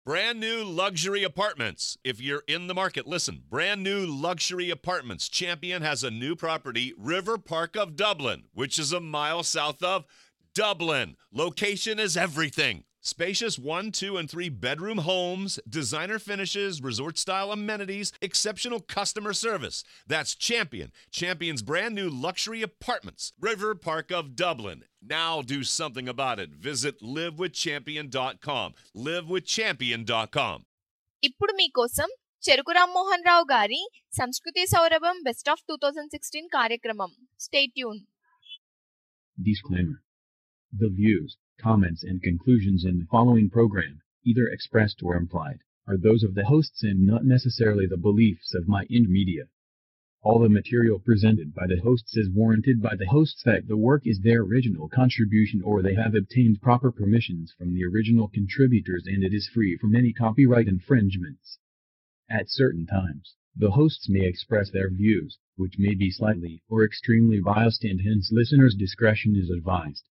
Brand new luxury apartments. If you're in the market, listen. Brand new luxury apartments. Champion has a new property, River Park of Dublin, which is a mile south of Dublin. Location is everything. Spacious one, two, and three bedroom homes, designer finishes, resort style amenities, exceptional customer service. That's Champion. Champion's brand new luxury apartments, River Park of Dublin. Now do something about it. Visit livewithchampion.com. Livewithchampion.com. ఇప్పుడు మీకోసం చెరుకు రామ్మోహన్ రావు గారి సంస్కృతి సౌరభం best of two thousand sixteen కార్యక్రమం stay tuned Disclaimer. The views, comments, and conclusions in the following program, either expressed or implied, are those of the hosts and not necessarily the beliefs of My Ind Media. All the material presented by the hosts is warranted by the hosts that the work is their original contribution or they have obtained proper permissions from the original contributors and it is free from any copyright infringements. At certain times, the hosts may express their views, which may be slightly or extremely biased and hence listeners' discretion is advised.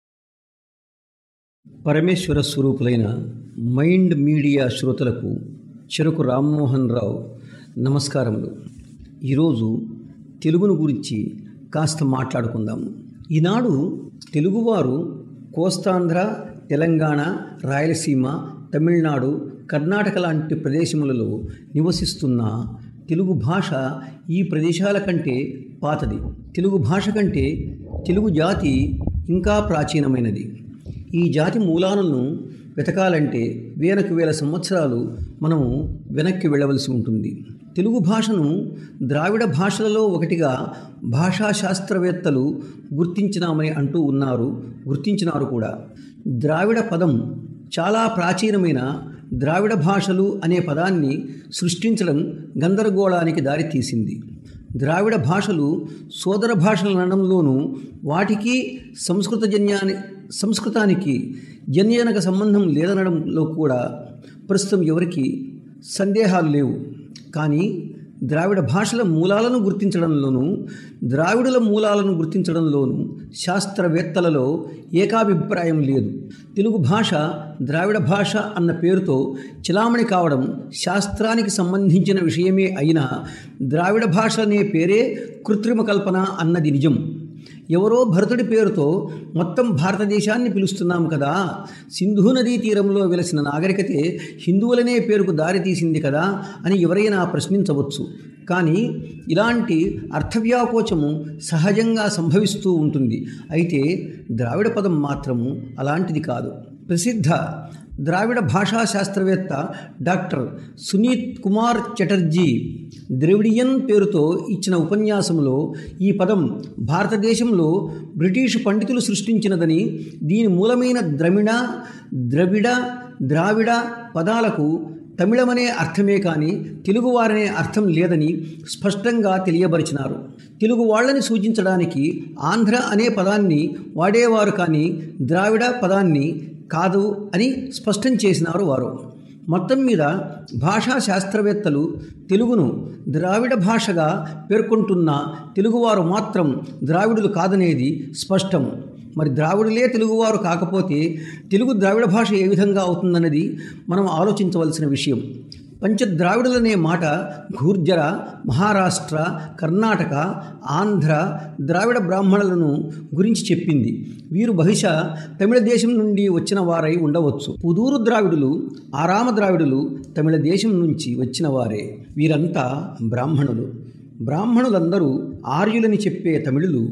పరమేశ్వర స్వరూపులైన Mind Media శ్రోతలకు చెరుకు రామ్మోహన్ రావు నమస్కారములు ఈరోజు తెలుగును గురించి కాస్త మాట్లాడుకుందాము ఈనాడు తెలుగువారు కోస్తాంధ్ర తెలంగాణ రాయలసీమ తమిళనాడు కర్ణాటక లాంటి ప్రదేశములలో నివసిస్తున్న తెలుగు భాష ఈ ప్రదేశాల కంటే పాతది తెలుగు భాష కంటే తెలుగు జాతి ఇంకా ప్రాచీనమైనది ఈ జాతి మూలాలను వెతకాలంటే వేలకు వేల సంవత్సరాలు మనము వెనక్కి వెళ్ళవలసి ఉంటుంది తెలుగు భాషను ద్రావిడ భాషలలో ఒకటిగా భాషా శాస్త్రవేత్తలు గుర్తించినామని అంటూ ఉన్నారు గుర్తించినారు కూడా ద్రావిడ పదం చాలా ప్రాచీనమైన ద్రావిడ భాషలు అనే పదాన్ని సృష్టించడం గందరగోళానికి దారితీసింది ద్రావిడ భాషలు సోదర భాషల అనడంలోనూ వాటికి సంస్కృత జన్యాని సంస్కృతానికి జన్యనక సంబంధం లేదనడంలో కూడా ప్రస్తుతం ఎవరికి సందేహాలు లేవు కానీ ద్రావిడ భాషల మూలాలను గుర్తించడంలోనూ ద్రావిడుల మూలాలను గుర్తించడంలోనూ శాస్త్రవేత్తలలో ఏకాభిప్రాయం లేదు తెలుగు భాష ద్రావిడ భాష అన్న పేరుతో చిలామణి కావడం శాస్త్రానికి సంబంధించిన విషయమే అయినా ద్రావిడ భాష అనే పేరే కృత్రిమ కల్పన అన్నది నిజం ఎవరో భరతుడి పేరుతో మొత్తం భారతదేశాన్ని పిలుస్తున్నాం కదా సింధు నదీ తీరంలో వెలసిన నాగరికతే హిందువులనే పేరుకు దారితీసింది కదా అని ఎవరైనా ప్రశ్నించవచ్చు కానీ ఇలాంటి అర్థవ్యాకోచము సహజంగా సంభవిస్తూ ఉంటుంది అయితే ద్రావిడ పదం మాత్రము అలాంటిది కాదు ప్రసిద్ధ ద్రావిడ భాషా శాస్త్రవేత్త డాక్టర్ సునీత్ కుమార్ చటర్జీ ద్రవిడియన్ పేరుతో ఇచ్చిన ఉపన్యాసంలో ఈ పదం భారతదేశంలో బ్రిటిష్ పండితులు సృష్టించినదని దీని మూలమైన ద్రమిడ ద్రవిడ ద్రావిడ పదాలకు తమిళమనే అర్థమే కానీ తెలుగువారనే అర్థం లేదని స్పష్టంగా తెలియబరిచినారు తెలుగు వాళ్ళని సూచించడానికి ఆంధ్ర అనే పదాన్ని వాడేవారు కానీ ద్రావిడ పదాన్ని కాదు అని స్పష్టం చేసినారు వారు మొత్తం మీద భాషా శాస్త్రవేత్తలు తెలుగును ద్రావిడ భాషగా పేర్కొంటున్న తెలుగువారు మాత్రం ద్రావిడులు కాదనేది స్పష్టం మరి ద్రావిడులే తెలుగువారు కాకపోతే తెలుగు ద్రావిడ భాష ఏ విధంగా అవుతుందన్నది మనం ఆలోచించవలసిన విషయం పంచద్రావిడులనే మాట ఘూర్జర మహారాష్ట్ర కర్ణాటక ఆంధ్ర ద్రావిడ బ్రాహ్మణులను గురించి చెప్పింది వీరు బహుశా తమిళ దేశం నుండి వచ్చిన వారై ఉండవచ్చు పుదూరు ద్రావిడులు ఆరామ ద్రావిడులు తమిళ దేశం నుంచి వచ్చిన వారే వీరంతా బ్రాహ్మణులు బ్రాహ్మణులందరూ ఆర్యులని చెప్పే తమిళులు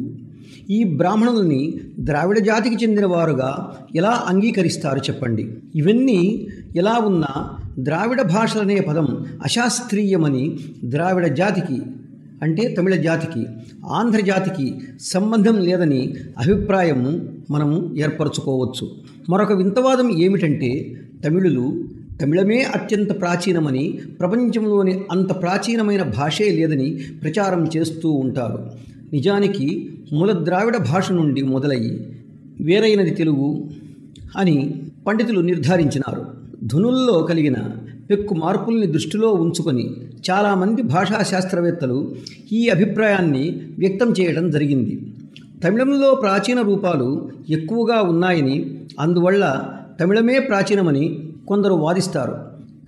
ఈ బ్రాహ్మణుల్ని ద్రావిడ జాతికి చెందిన వారుగా ఎలా అంగీకరిస్తారు చెప్పండి ఇవన్నీ ఎలా ఉన్నా ద్రావిడ భాషలనే పదం అశాస్త్రీయమని ద్రావిడ జాతికి అంటే తమిళ జాతికి ఆంధ్ర జాతికి సంబంధం లేదని అభిప్రాయం మనము ఏర్పరచుకోవచ్చు మరొక వింతవాదం ఏమిటంటే తమిళులు తమిళమే అత్యంత ప్రాచీనమని ప్రపంచంలోని అంత ప్రాచీనమైన భాషే లేదని ప్రచారం చేస్తూ ఉంటారు నిజానికి మూల ద్రావిడ భాష నుండి మొదలయ్యి వేరైనది తెలుగు అని పండితులు నిర్ధారించినారు ధునుల్లో కలిగిన పెక్కు మార్పుల్ని దృష్టిలో ఉంచుకొని చాలామంది భాషా శాస్త్రవేత్తలు ఈ అభిప్రాయాన్ని వ్యక్తం చేయడం జరిగింది తమిళంలో ప్రాచీన రూపాలు ఎక్కువగా ఉన్నాయని అందువల్ల తమిళమే ప్రాచీనమని కొందరు వాదిస్తారు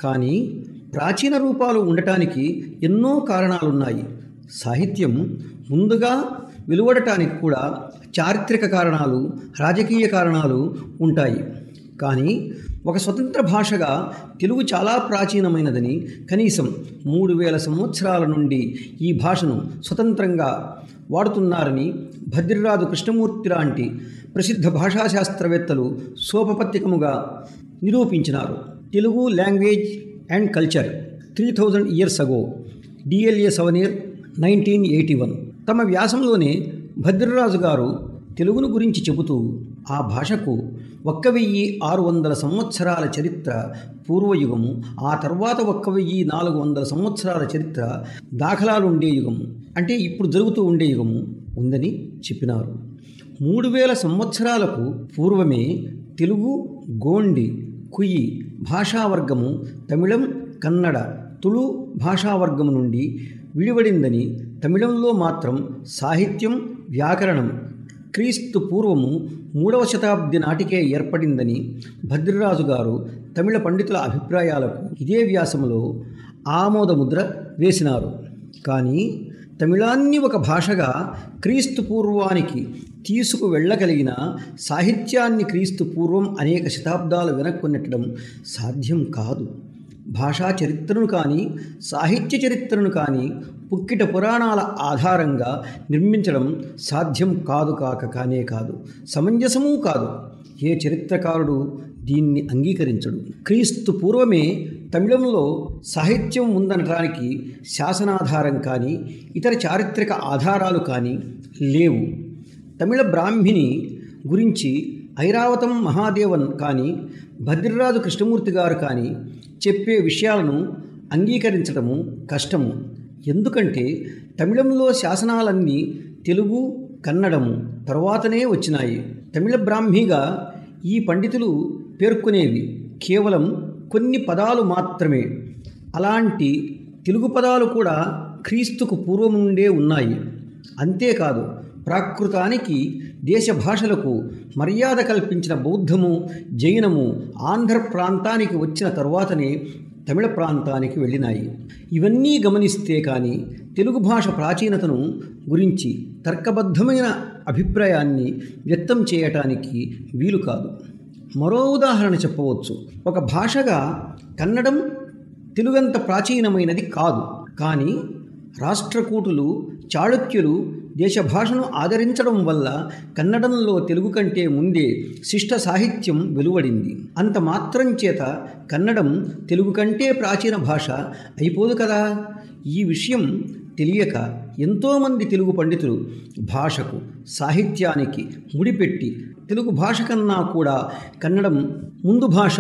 కానీ ప్రాచీన రూపాలు ఉండటానికి ఎన్నో కారణాలున్నాయి సాహిత్యం ముందుగా వెలువడటానికి కూడా చారిత్రక కారణాలు రాజకీయ కారణాలు ఉంటాయి కానీ ఒక స్వతంత్ర భాషగా తెలుగు చాలా ప్రాచీనమైనదని కనీసం మూడు వేల సంవత్సరాల నుండి ఈ భాషను స్వతంత్రంగా వాడుతున్నారని భద్రరాజు కృష్ణమూర్తి లాంటి ప్రసిద్ధ భాషాశాస్త్రవేత్తలు సోపపత్తికముగా నిరూపించినారు Telugu language and culture three thousand years ago DLA souvenir nineteen eighty one తమ వ్యాసంలోనే భద్రరాజు గారు తెలుగును గురించి చెబుతూ ఆ భాషకు ఒక్క వెయ్యి ఆరు వందల సంవత్సరాల చరిత్ర పూర్వయుగము ఆ తర్వాత ఒక్క వెయ్యి నాలుగు వందల సంవత్సరాల చరిత్ర దాఖలాలుండే యుగము అంటే ఇప్పుడు జరుగుతూ ఉండే యుగము ఉందని చెప్పినారు మూడు వేల సంవత్సరాలకు పూర్వమే తెలుగు గోండి కుయి భాషావర్గము తమిళం కన్నడ తుళు భాషావర్గము నుండి విడివడిందని తమిళంలో మాత్రం సాహిత్యం వ్యాకరణం క్రీస్తు పూర్వము మూడవ శతాబ్ది నాటికే ఏర్పడిందని భద్రరాజు గారు తమిళ పండితుల అభిప్రాయాలకు ఇదే వ్యాసములో ఆమోదముద్ర వేసినారు కానీ తమిళాన్ని ఒక భాషగా క్రీస్తు పూర్వానికి తీసుకు వెళ్ళగలిగిన సాహిత్యాన్ని క్రీస్తు పూర్వం అనేక శతాబ్దాలు వెనక్కు నెట్టడం సాధ్యం కాదు భాషా చరిత్రను కానీ సాహిత్య చరిత్రను కానీ పుక్కిట పురాణాల ఆధారంగా నిర్మించడం సాధ్యం కాదు కాక కానే కాదు సమంజసమూ కాదు ఏ చరిత్రకారుడు దీన్ని అంగీకరించడు క్రీస్తు పూర్వమే తమిళంలో సాహిత్యం ఉందనడానికి శాసనాధారం కానీ ఇతర చారిత్రక ఆధారాలు కానీ లేవు తమిళ బ్రాహ్మిని గురించి ఐరావతం మహాదేవన్ కానీ భద్రరాజు కృష్ణమూర్తి గారు కానీ చెప్పే విషయాలను అంగీకరించడము కష్టము ఎందుకంటే తమిళంలో శాసనాలన్నీ తెలుగు కన్నడము తర్వాతనే వచ్చినాయి తమిళ బ్రాహ్మిగా ఈ పండితులు పేర్కొనేవి కేవలం కొన్ని పదాలు మాత్రమే అలాంటి తెలుగు పదాలు కూడా క్రీస్తుకు పూర్వం నుండే ఉన్నాయి అంతేకాదు ప్రాకృతానికి దేశ భాషలకు మర్యాద కల్పించిన బౌద్ధము జైనము ఆంధ్ర ప్రాంతానికి వచ్చిన తరువాతనే తమిళ ప్రాంతానికి వెళ్ళినాయి ఇవన్నీ గమనిస్తే కానీ తెలుగు భాష ప్రాచీనతను గురించి తర్కబద్ధమైన అభిప్రాయాన్ని వ్యక్తం చేయటానికి వీలు కాదు మరో ఉదాహరణ చెప్పవచ్చు ఒక భాషగా కన్నడం తెలుగంత ప్రాచీనమైనది కాదు కానీ రాష్ట్రకూటులు చాళుక్యులు దేశ భాషను ఆదరించడం వల్ల కన్నడంలో తెలుగు కంటే ముందే శిష్ట సాహిత్యం వెలువడింది అంత మాత్రం చేత కన్నడం తెలుగు కంటే ప్రాచీన భాష అయిపోదు కదా ఈ విషయం తెలియక ఎంతోమంది తెలుగు పండితులు భాషకు సాహిత్యానికి ముడిపెట్టి తెలుగు భాష కన్నా కూడా కన్నడం ముందు భాష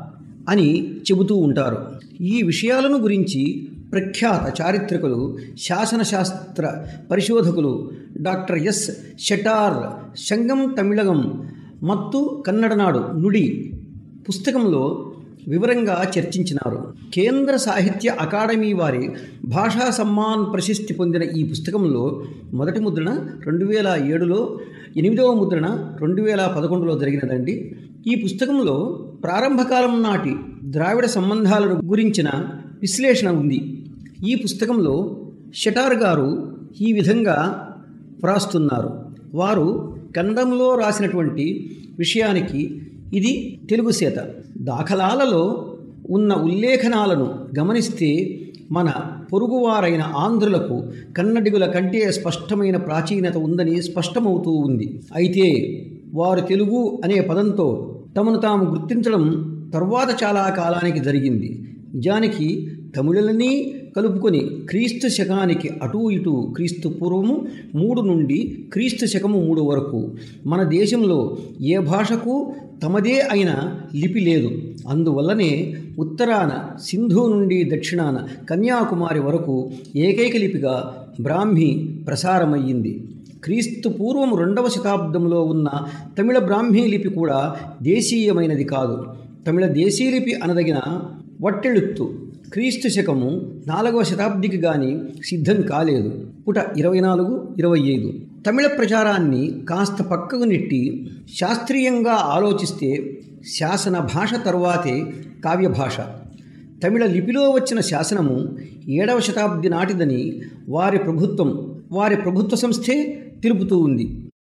అని చెబుతూ ఉంటారు ఈ విషయాలను గురించి ప్రఖ్యాత చారిత్రకులు శాసనశాస్త్ర పరిశోధకులు డాక్టర్ ఎస్ షటార్ సంగం తమిళగం మత్తు కన్నడనాడు నుడి పుస్తకంలో వివరంగా చర్చించినారు కేంద్ర సాహిత్య అకాడమీ వారి భాషా సమ్మాన్ ప్రశస్తి పొందిన ఈ పుస్తకంలో మొదటి ముద్రణ రెండు వేల ఏడులో ఎనిమిదవ ముద్రణ రెండు వేల పదకొండులో జరిగినదండి ఈ పుస్తకంలో ప్రారంభకాలం నాటి ద్రావిడ సంబంధాలను గురించిన విశ్లేషణ ఉంది ఈ పుస్తకంలో షటార్ గారు ఈ విధంగా వ్రాస్తున్నారు వారు కన్నడంలో రాసినటువంటి విషయానికి ఇది తెలుగు సేత దాఖలాలలో ఉన్న ఉల్లేఖనాలను గమనిస్తే మన పొరుగువారైన ఆంధ్రులకు కన్నడిగుల కంటే స్పష్టమైన ప్రాచీనత ఉందని స్పష్టమవుతూ ఉంది అయితే వారు తెలుగు అనే పదంతో తమను తాము గుర్తించడం తర్వాత చాలా కాలానికి జరిగింది నిజానికి తమిళులని కలుపుకొని క్రీస్తు శకానికి అటూ ఇటూ క్రీస్తు పూర్వము మూడు నుండి క్రీస్తు శకము మూడు వరకు మన దేశంలో ఏ భాషకు తమదే అయిన లిపి లేదు అందువల్లనే ఉత్తరాన సింధు నుండి దక్షిణాన కన్యాకుమారి వరకు ఏకైక లిపిగా బ్రాహ్మి ప్రసారమయ్యింది క్రీస్తు పూర్వం రెండవ శతాబ్దంలో ఉన్న తమిళ బ్రాహ్మీ లిపి కూడా దేశీయమైనది కాదు తమిళ దేశీలిపి అనదగిన వట్టెళుత్తు క్రీస్తు శకము నాలుగవ శతాబ్దికి గాని సిద్ధం కాలేదు పుట ఇరవై నాలుగు ఇరవై ఐదు తమిళ ప్రచారాన్ని కాస్త పక్కకు నెట్టి శాస్త్రీయంగా ఆలోచిస్తే శాసన భాష తర్వాతే కావ్య భాష తమిళ లిపిలో వచ్చిన శాసనము ఏడవ శతాబ్ది నాటిదని వారి ప్రభుత్వం వారి ప్రభుత్వ సంస్థే తెలుపుతూ ఉంది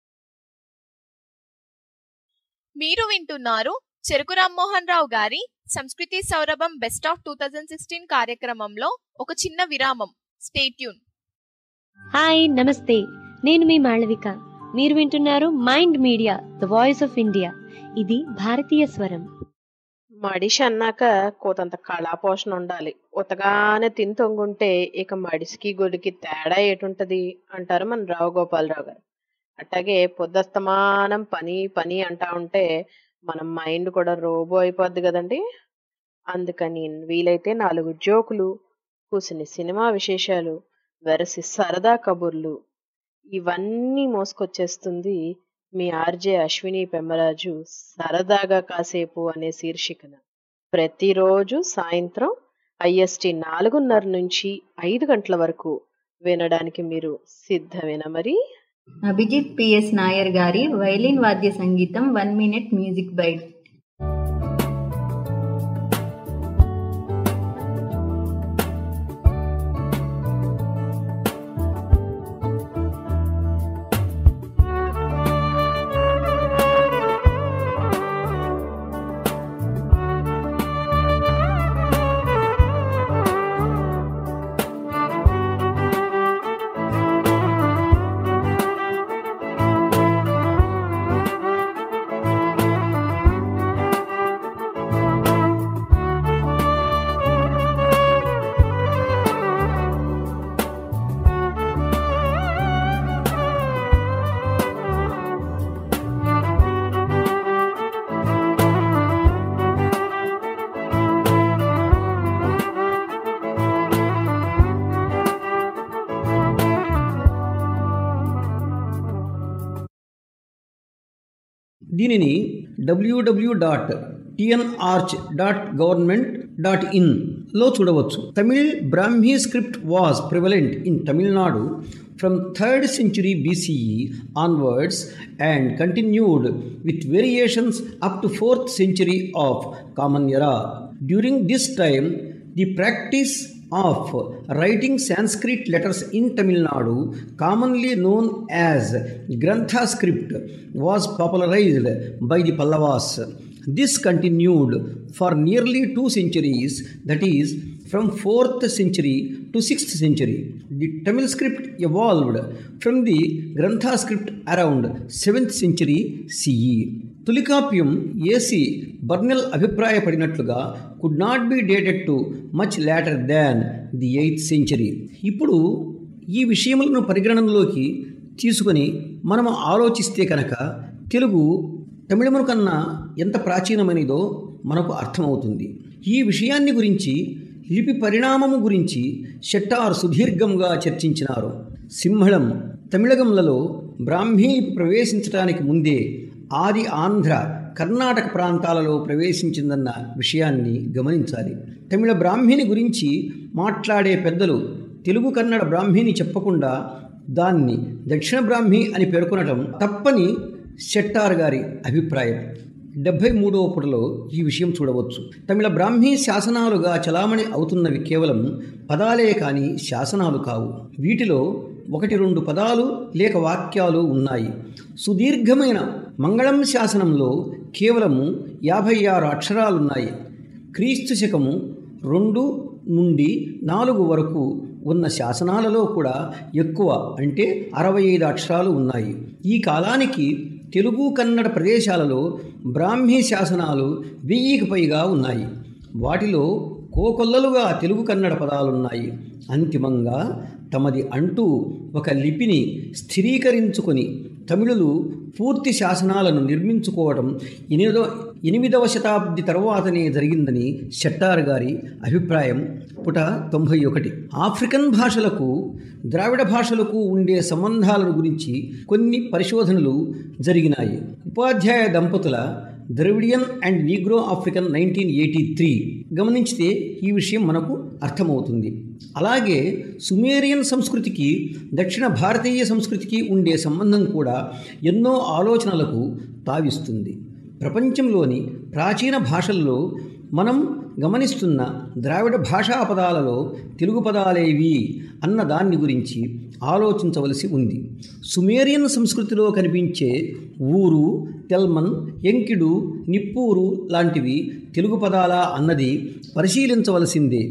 మీరు వింటున్నారు చెరుకు రామ్మోహన్ రావు గారి సంస్కృతి సౌరభం best of two thousand sixteen కార్యక్రమంలో ఒక చిన్న విరామం స్టేట్యూన్ హాయ్ నమస్తే నేను మీ మాళవిక మీరు వింటున్నారు Mind Media the voice of India ఇది భారతీయ స్వరం మడిషి అన్నాక కోతంత కళాపోషణ ఉండాలి ఉతగానే తిని తొంగుంటే ఇక మడిసికి గొడికి తేడా ఏటుంటది అంటారు మన రావు గోపాలరావు గారు అట్లాగే పొద్దస్తమానం పని పని అంటా ఉంటే మన మైండ్ కూడా రోబో అయిపోద్ది కదండి అందుకని వీలైతే నాలుగు జోకులు కూసిన సినిమా విశేషాలు వెరసి సరదా కబుర్లు ఇవన్నీ మోసుకొచ్చేస్తుంది మీ ఆర్జే అశ్విని పెమ్మరాజు సరదాగా కాసేపు అనే శీర్షికన ప్రతిరోజు సాయంత్రం ఐఎస్టి నాలుగున్నర నుంచి ఐదు గంటల వరకు వినడానికి మీరు సిద్ధమేనా మరి అభిజిత్ పిఎస్ నాయర్ గారి వైలిన్ వాద్య సంగీతం వన్ మినిట్ మ్యూజిక్ బైట్ దీనిని WWW dot TN arch dot government dot ఇన్లో చూడవచ్చు Tamil Brahmi script was prevalent in Tamil Nadu from third century BCE onwards and continued with variations up to fourth century of common era during this time the practice of writing Sanskrit letters in Tamil Nadu, commonly known as Grantha script, was popularized by the Pallavas. This continued for nearly two centuries, that is, from 4th century to 6th century. The Tamil script evolved from the Grantha script around 7th century CE. Tolkappiyam A బర్నెల్ Burnell could not be dated too much later than the eighth century ఇప్పుడు ఈ విషయములను పరిగణనలోకి తీసుకొని మనము ఆలోచిస్తే కనుక తెలుగు తమిళమును కన్నా ఎంత ప్రాచీనమైనదో మనకు అర్థమవుతుంది ఈ విషయాన్ని గురించి లిపి పరిణామము గురించి షట్టార్ సుదీర్ఘంగా చర్చించినారు సింహళం తమిళగంలలో బ్రాహ్మీ లిపి ప్రవేశించడానికి ముందే ఆది ఆంధ్ర కర్ణాటక ప్రాంతాలలో ప్రవేశించిందన్న విషయాన్ని గమనించాలి తమిళ బ్రాహ్మిని గురించి మాట్లాడే పెద్దలు తెలుగు కన్నడ బ్రాహ్మిని చెప్పకుండా దాన్ని దక్షిణ బ్రాహ్మి అని పేర్కొనటం తప్పని షెట్టార్ గారి అభిప్రాయం డెబ్భై మూడవ పుటలో ఈ విషయం చూడవచ్చు తమిళ బ్రాహ్మీ శాసనాలుగా చలామణి అవుతున్నవి కేవలం పదాలే కాని శాసనాలు కావు వీటిలో ఒకటి రెండు పదాలు లేక వాక్యాలు ఉన్నాయి సుదీర్ఘమైన మంగళం శాసనంలో కేవలము యాభై ఆరు అక్షరాలున్నాయి క్రీస్తు శకము రెండు నుండి నాలుగు వరకు ఉన్న శాసనాలలో కూడా ఎక్కువ అంటే అరవై ఐదు అక్షరాలు ఉన్నాయి ఈ కాలానికి తెలుగు కన్నడ ప్రదేశాలలో బ్రాహ్మీ శాసనాలు వెయ్యికి పైగా ఉన్నాయి వాటిలో కోకొల్లలుగా తెలుగు కన్నడ పదాలున్నాయి అంతిమంగా తమది అంటూ ఒక లిపిని స్థిరీకరించుకొని తమిళులు పూర్తి శాసనాలను నిర్మించుకోవటం ఎనిమిదవ ఎనిమిదవ శతాబ్ది తర్వాతనే జరిగిందని షట్టార్ గారి అభిప్రాయం పుట తొంభై ఒకటి ఆఫ్రికన్ భాషలకు ద్రావిడ భాషలకు ఉండే సంబంధాలను గురించి కొన్ని పరిశోధనలు జరిగినాయి ఉపాధ్యాయ దంపతుల Dravidian and Negro African nineteen eighty three గమనించితే ఈ విషయం మనకు అర్థమవుతుంది అలాగే సుమేరియన్ సంస్కృతికి దక్షిణ భారతీయ సంస్కృతికి ఉండే సంబంధం కూడా ఎన్నో ఆలోచనలకు తావిస్తుంది ప్రపంచంలోని ప్రాచీన భాషల్లో మనం గమనిస్తున్న ద్రావిడ భాషా పదాలలో తెలుగు పదాలేవి అన్న దాన్ని గురించి ఆలోచించవలసి ఉంది సుమేరియన్ సంస్కృతిలో కనిపించే ఊరు తెల్మన్ ఎంకిడు నిప్పూరు లాంటివి తెలుగు పదాలా అన్నది పరిశీలించవలసిందే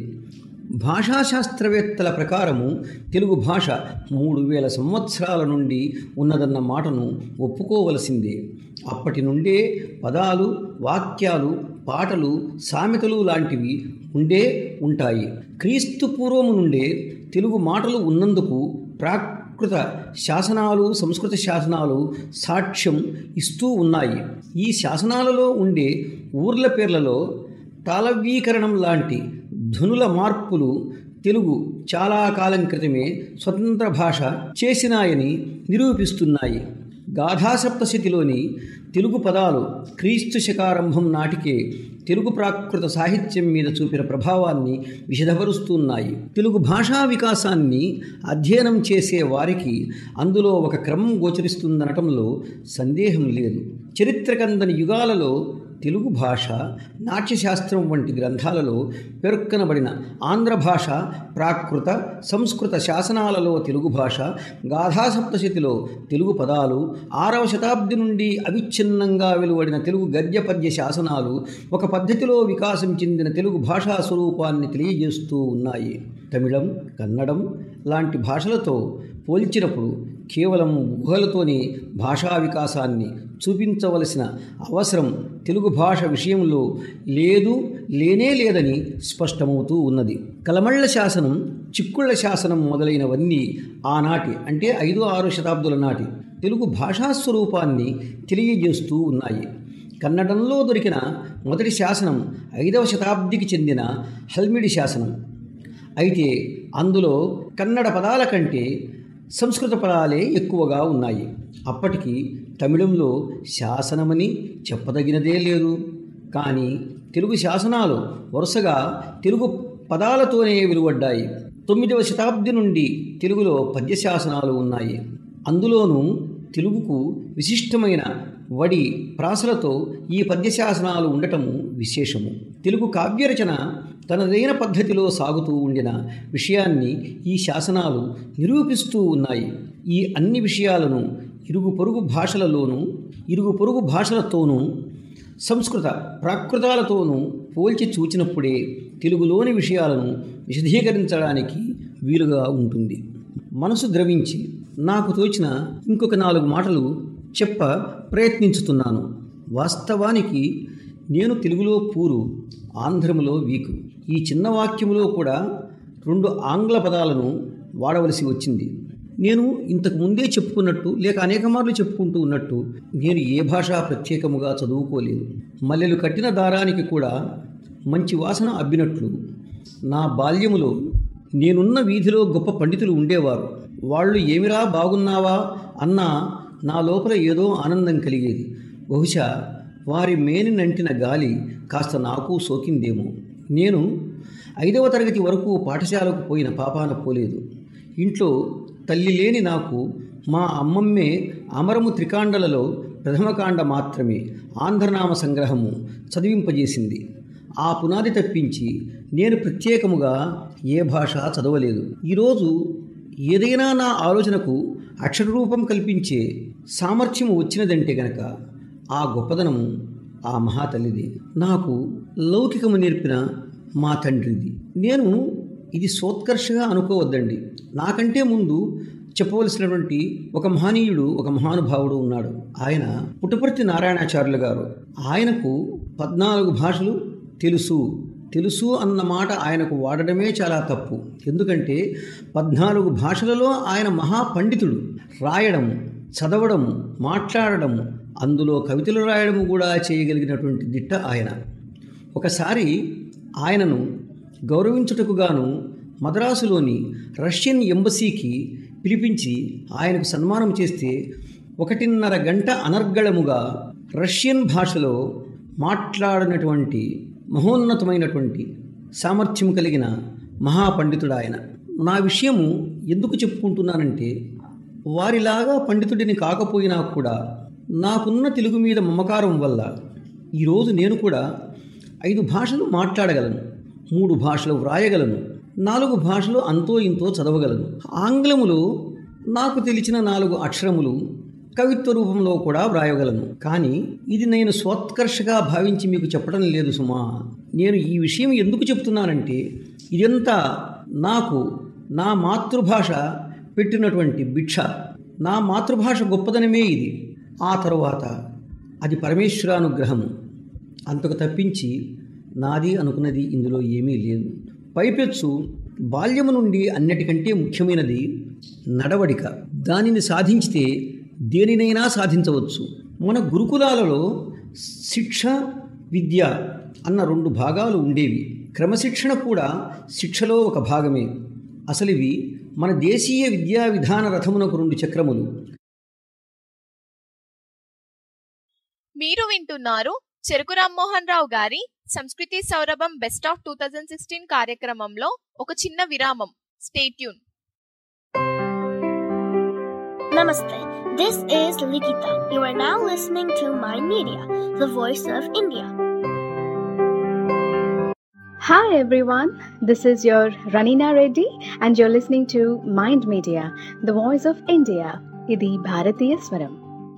భాషాశాస్త్రవేత్తల ప్రకారము తెలుగు భాష మూడు వేల సంవత్సరాల నుండి ఉన్నదన్న మాటను ఒప్పుకోవలసిందే అప్పటి నుండే పదాలు వాక్యాలు పాటలు సామెతలు లాంటివి ఉండే ఉంటాయి క్రీస్తు పూర్వము నుండే తెలుగు మాటలు ఉన్నందుకు ప్రాకృత శాసనాలు సంస్కృత శాసనాలు సాక్ష్యం ఇస్తూ ఉన్నాయి ఈ శాసనాలలో ఉండే ఊర్ల పేర్లలో తాళవీకరణం లాంటి ధ్వనుల మార్పులు తెలుగు చాలా కాలం క్రితమే స్వతంత్ర భాష చేసినాయని నిరూపిస్తున్నాయి గాథాసప్తశతిలోని తెలుగు పదాలు క్రీస్తు శకారంభం నాటికే తెలుగు ప్రాకృత సాహిత్యం మీద చూపిన ప్రభావాన్ని విశదపరుస్తున్నాయి తెలుగు భాషా వికాసాన్ని అధ్యయనం చేసే వారికి అందులో ఒక క్రమం గోచరిస్తుందనటంలో సందేహం లేదు చరిత్రకందని యుగాలలో తెలుగు భాష నాట్యశాస్త్రం వంటి గ్రంథాలలో పేర్కొనబడిన ఆంధ్ర భాష ప్రాకృత సంస్కృత శాసనాలలో తెలుగు భాష గాథాసప్తశతిలో తెలుగు పదాలు ఆరవ శతాబ్ది నుండి అవిచ్ఛిన్నంగా వెలువడిన తెలుగు గద్య పద్య శాసనాలు ఒక పద్ధతిలో వికాసం చెందిన తెలుగు భాషా స్వరూపాన్ని తెలియజేస్తూ ఉన్నాయి తమిళం కన్నడం లాంటి భాషలతో పోల్చినప్పుడు కేవలం ఊహలతోనే భాషా వికాసాన్ని చూపించవలసిన అవసరం తెలుగు భాష విషయంలో లేదు లేనే లేదని స్పష్టమవుతూ ఉన్నది కలమళ్ళ శాసనం చిక్కుళ్ళ శాసనం మొదలైనవన్నీ ఆనాటి అంటే ఐదు ఆరు శతాబ్దుల నాటి తెలుగు భాషా స్వరూపాన్ని తెలియజేస్తూ ఉన్నాయి కన్నడంలో దొరికిన మొదటి శాసనం ఐదవ శతాబ్దికి చెందిన హల్మిడి శాసనం అయితే అందులో కన్నడ పదాల కంటే సంస్కృత పదాలే ఎక్కువగా ఉన్నాయి అప్పటికి తమిళంలో శాసనమని చెప్పదగినదే లేదు కానీ తెలుగు శాసనాలు వరుసగా తెలుగు పదాలతోనే వెలువడ్డాయి తొమ్మిదవ శతాబ్ది నుండి తెలుగులో పద్య శాసనాలు ఉన్నాయి అందులోనూ తెలుగుకు విశిష్టమైన వడి ప్రాసలతో ఈ పద్యశాసనాలు ఉండటము విశేషము తెలుగు కావ్యరచన తనదైన పద్ధతిలో సాగుతూ ఉండిన విషయాన్ని ఈ శాసనాలు నిరూపిస్తూ ఉన్నాయి ఈ అన్ని విషయాలను ఇరుగు పొరుగు భాషలలోనూ ఇరుగు పొరుగు భాషలతోనూ సంస్కృత ప్రాకృతాలతోనూ పోల్చి చూచినప్పుడే తెలుగులోని విషయాలను విశదీకరించడానికి వీలుగా ఉంటుంది మనసు ద్రవించి నాకు తోచిన ఇంకొక నాలుగు మాటలు చెప్ప ప్రయత్నించుతున్నాను వాస్తవానికి నేను తెలుగులో పూరు ఆంధ్రములో వీకు ఈ చిన్న వాక్యములో కూడా రెండు ఆంగ్ల పదాలను వాడవలసి వచ్చింది నేను ఇంతకు ముందే చెప్పుకున్నట్టు లేక అనేక మార్లు చెప్పుకుంటూ ఉన్నట్టు నేను ఏ భాష ప్రత్యేకముగా చదువుకోలేదు మల్లెలు కట్టిన దారానికి కూడా మంచి వాసన అబ్బినట్లు నా బాల్యములో నేనున్న వీధిలో గొప్ప పండితులు ఉండేవారు వాళ్ళు ఏమిరా బాగున్నావా అన్న నా లోపల ఏదో ఆనందం కలిగేది బహుశా వారి మేని నంటిన గాలి కాస్త నాకు సోకిందేమో నేను ఐదవ తరగతి వరకు పాఠశాలకు పోయిన పాపాన పోలేదు ఇంట్లో తల్లి లేని నాకు మా అమ్మమ్మే అమరము త్రికాండలలో ప్రథమకాండ మాత్రమే ఆంధ్రనామ సంగ్రహము చదివింపజేసింది ఆ పునాది తప్పించి నేను ప్రత్యేకముగా ఏ భాష చదవలేదు ఈరోజు ఏదైనా నా ఆలోచనకు అక్షరరూపం కల్పించే సామర్థ్యము వచ్చినదంటే గనక ఆ గొప్పదనము ఆ మహాతల్లిది నాకు లౌకికము నేర్పిన మా తండ్రిది నేను ఇది సోత్కర్షగా అనుకోవద్దండి నాకంటే ముందు చెప్పవలసినటువంటి ఒక మహనీయుడు ఒక మహానుభావుడు ఉన్నాడు ఆయన పుట్టపర్తి నారాయణాచార్యులు గారు ఆయనకు పద్నాలుగు భాషలు తెలుసు తెలుసు అన్న మాట ఆయనకు వాడడమే చాలా తప్పు ఎందుకంటే పద్నాలుగు భాషలలో ఆయన మహాపండితుడు రాయడం చదవడం మాట్లాడడం అందులో కవితలు రాయడం కూడా చేయగలిగినటువంటి దిట్ట ఆయన ఒకసారి ఆయనను గౌరవించుటకు గాను మద్రాసులోని రష్యన్ ఎంబసీకి పిలిపించి ఆయనకు సన్మానం చేస్తే ఒకటిన్నర గంట అనర్గళముగా రష్యన్ భాషలో మాట్లాడినటువంటి మహోన్నతమైనటువంటి సామర్థ్యం కలిగిన మహాపండితుడు ఆయన నా విషయము ఎందుకు చెప్పుకుంటున్నానంటే వారిలాగా పండితుడిని కాకపోయినా కూడా నాకున్న తెలుగు మీద మమకారం వల్ల ఈరోజు నేను కూడా ఐదు భాషలు మాట్లాడగలను మూడు భాషలు వ్రాయగలను నాలుగు భాషలు అంతో ఇంతో చదవగలను ఆంగ్లములో నాకు తెలిసిన నాలుగు అక్షరములు కవిత్వ రూపంలో కూడా వ్రాయగలను కానీ ఇది నేను స్వోత్కర్షగా భావించి మీకు చెప్పడం లేదు సుమా నేను ఈ విషయం ఎందుకు చెప్తున్నానంటే ఇదంతా నాకు నా మాతృభాష పెట్టినటువంటి భిక్ష నా మాతృభాష గొప్పదనమే ఇది ఆ తరువాత అది పరమేశ్వరానుగ్రహము అంతకు తప్పించి నాది అనుకున్నది ఇందులో ఏమీ లేదు పైపెచ్చు బాల్యము నుండి అన్నిటికంటే ముఖ్యమైనది నడవడిక దానిని సాధించితే దేనినైనా సాధించవచ్చు మన గురుకులాలలో శిక్ష విద్య అన్న రెండు భాగాలు ఉండేవి క్రమశిక్షణ కూడా శిక్షలో ఒక భాగమే అసలు ఇవి మన దేశీయ విద్యా విధాన రథమునకు రెండు చక్రములు మీరు వింటున్నారు చెరుకు రామ్మోహన్ రావు గారి సంస్కృతి సౌరభం best of two thousand sixteen కార్యక్రమంలో ఒక చిన్న విరామం stay tuned Namaste. This is Likita. You are now listening to Mind Media, the voice of India. Hi everyone, this is your Ranina Reddy and you're listening to Mind Media, the voice of India. ఇది భారతీయ స్వరం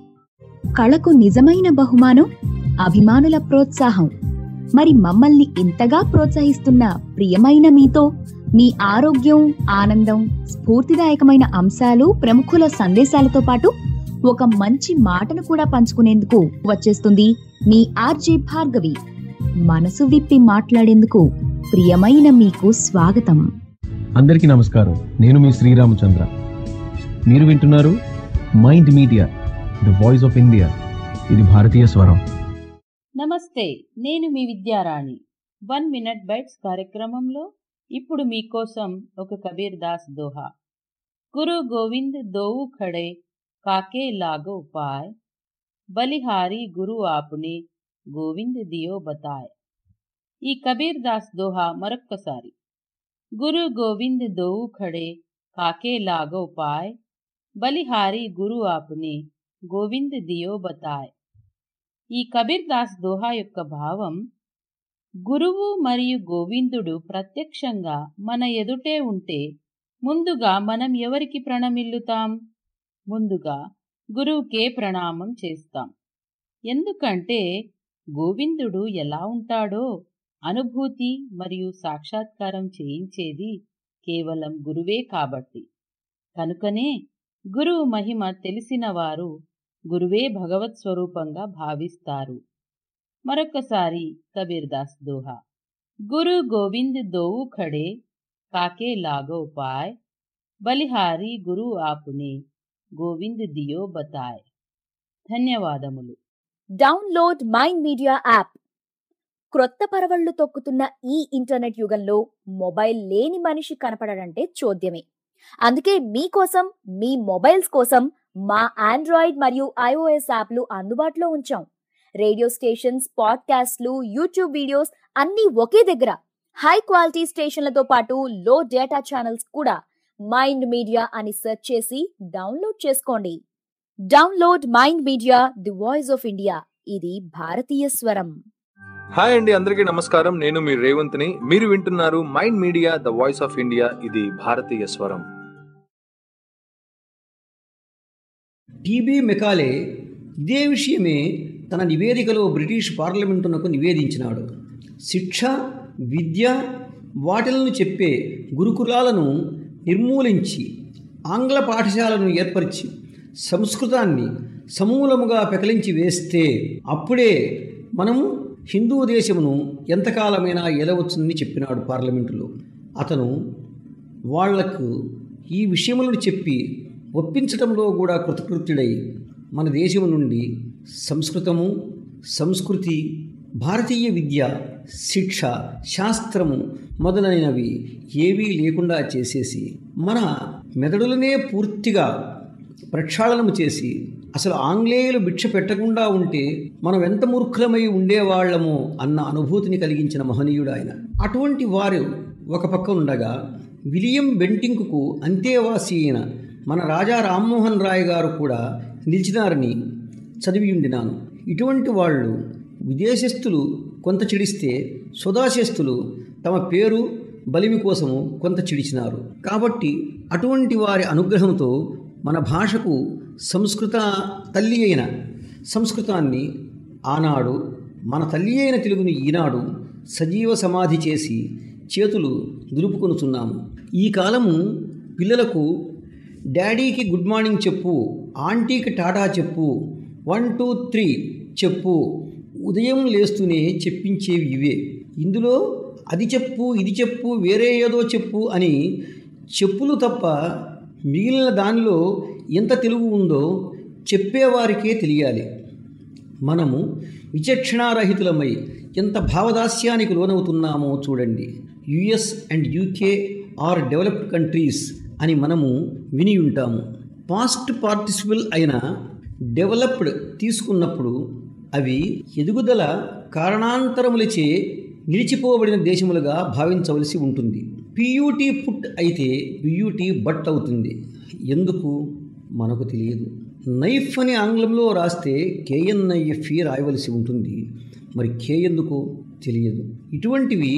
కళకు నిజమైన బహుమానం అభిమానుల ప్రోత్సాహం మరి మమ్మల్ని ఇంతగా ప్రోత్సహిస్తున్న ప్రియమైన మీతో మీ ఆరోగ్యం ఆనందం స్ఫూర్తిదాయకమైన అంశాలు ప్రముఖుల సందేశాలతో పాటు ఒక మంచి మాటను కూడా పంచుకునేందుకు వచ్చేస్తుంది మీ ఆర్జే భార్గవి మనసు విప్పి మాట్లాడేందుకు ప్రియమైన మీకు స్వాగతం అందరికీ నమస్కారం నేను మీ శ్రీరామచంద్ర మీరు వింటున్నారు Mind Media the voice of India ఇది భారతీయ స్వరం నమస్తే నేను మీ విద్యారాణి వన్ మినిట్ బైట్స్ కార్యక్రమంలో ఇప్పుడు మీకోసం ఒక కబీర్ దాస్ దోహా గురు గోవింద్ దోవు ఖడే కాకే లాగో ఉపాయ్ బలిహారి గురు ఆపునే గోవింద్ దియో బతాయ్ ఈ కబీర్ దాస్ దోహా మరొక్కసారి గురు గోవింద్ దోవు ఖడే కాకే లాగో పాయ్ బలిహారి గురు ఆపునే గోవింద్ దియో బతాయ్ ఈ కబీర్ దాస్ దోహా యొక్క భావం గురువు మరియు గోవిందుడు ప్రత్యక్షంగా మన ఎదుటే ఉంటే ముందుగా మనం ఎవరికి ప్రణమిల్లుతాం ముందుగా గురువుకే ప్రణామం చేస్తాం ఎందుకంటే గోవిందుడు ఎలా ఉంటాడో అనుభూతి మరియు సాక్షాత్కారం చేయించేది కేవలం గురువే కాబట్టి కనుకనే గురువు మహిమ తెలిసిన వారు గురువే భగవత్ స్వరూపంగా భావిస్తారు మరొకసారి కబీర్ దాస్ దోహా గురు గోవింద్ దోవు ఖడే కాకే లాగో పాయ్ బలిహారి గురు ఆపునే గోవింద్ దియో బతాయ్ ధన్యవాదములు డౌన్లోడ్ మైండ్ మీడియా యాప్ క్రొత్త పరవళ్లు తొక్కుతున్న ఈ ఇంటర్నెట్ యుగంలో మొబైల్ లేని మనిషి కనపడడంటే చోద్యమే అందుకే మీకోసం మీ మొబైల్స్ కోసం మా ఆండ్రాయిడ్ మరియు ఐఓఎస్ యాప్లు అందుబాటులో ఉంచాం రేడియో స్టేషన్స్ పాడ్కాస్ట్లు యూట్యూబ్ వీడియోస్ అన్నీ ఒకే దగ్గర హై క్వాలిటీ స్టేషన్లతో పాటు లో డేటా ఛానల్స్ కూడా మైండ్ మీడియా అని సెర్చ్ చేసి డౌన్లోడ్ చేసుకోండి download Mind Media the voice of India ఇది భారతీయ స్వరం హాయ్ అండి అందరికీ నమస్కారం నేను మీ రేవంత్ని మీరు వింటున్నారు Mind Media the voice of India ఇది భారతీయ స్వరం టీబీ మెకాలే ఇదే విషయమే తన నివేదికలో బ్రిటిష్ పార్లమెంటునకు నివేదించినాడు శిక్ష విద్య వాటిలను చెప్పే గురుకులాలను నిర్మూలించి ఆంగ్ల పాఠశాలను ఏర్పరిచి సంస్కృతాన్ని సమూలముగా పెకలించి వేస్తే అప్పుడే మనము హిందూ దేశమును ఎంతకాలమైనా ఎలవచ్చునని చెప్పినాడు పార్లమెంటులో అతను వాళ్లకు ఈ విషయములను చెప్పి ఒప్పించటంలో కూడా కృతకృత్యుడై మన దేశము నుండి సంస్కృతము సంస్కృతి భారతీయ విద్య శిక్ష శాస్త్రము మొదలైనవి ఏవీ లేకుండా చేసేసి మన మెదడులనే పూర్తిగా ప్రక్షాళనము చేసి అసలు ఆంగ్లేయులు భిక్ష పెట్టకుండా ఉంటే మనం ఎంత మూర్ఖులమై ఉండేవాళ్లమో అన్న అనుభూతిని కలిగించిన మహనీయుడు ఆయన అటువంటి వారు ఒక పక్క ఉండగా విలియం బెంటింకుకు అంతేవాసి అయిన మన రాజా రామ్మోహన్ రాయ్ గారు కూడా నిలిచినారని చదివి ఉండినాను ఇటువంటి వాళ్ళు విదేశస్థులు కొంత చిడిస్తే సుధాశేస్తులు తమ పేరు బలిమి కోసము కొంత చిడిచినారు కాబట్టి అటువంటి వారి అనుగ్రహంతో మన భాషకు సంస్కృత తల్లి అయిన సంస్కృతాన్ని ఆనాడు మన తల్లి అయిన తెలుగుని ఈనాడు సజీవ సమాధి చేసి చేతులు దులుపుకొనుచున్నాము ఈ కాలము పిల్లలకు డాడీకి గుడ్ మార్నింగ్ చెప్పు ఆంటీకి టాటా చెప్పు వన్ టూ త్రీ చెప్పు ఉదయం లేస్తూనే చెప్పించేవి ఇవే ఇందులో అది చెప్పు ఇది చెప్పు వేరే ఏదో చెప్పు అని చెప్పులు తప్ప మిగిలిన దానిలో ఎంత తెలుగు ఉందో చెప్పేవారికే తెలియాలి మనము విచక్షణారహితులమై ఎంత భావదాస్యానికి లోనవుతున్నామో చూడండి US and UK are developed countries అని మనము విని ఉంటాము పాస్ట్ పార్టిసిపల్ అయిన డెవలప్డ్ తీసుకున్నప్పుడు అవి ఎదుగుదల కారణాంతరములచే నిలిచిపోబడిన దేశములుగా భావించవలసి ఉంటుంది పియూటీ పుట్ అయితే పియూటీ బట్ అవుతుంది ఎందుకు మనకు తెలియదు నైఫ్ అని ఆంగ్లంలో రాస్తే కేఎన్ఐఎఫ్ఈ రాయవలసి ఉంటుంది మరి కే ఎందుకు తెలియదు ఇటువంటివి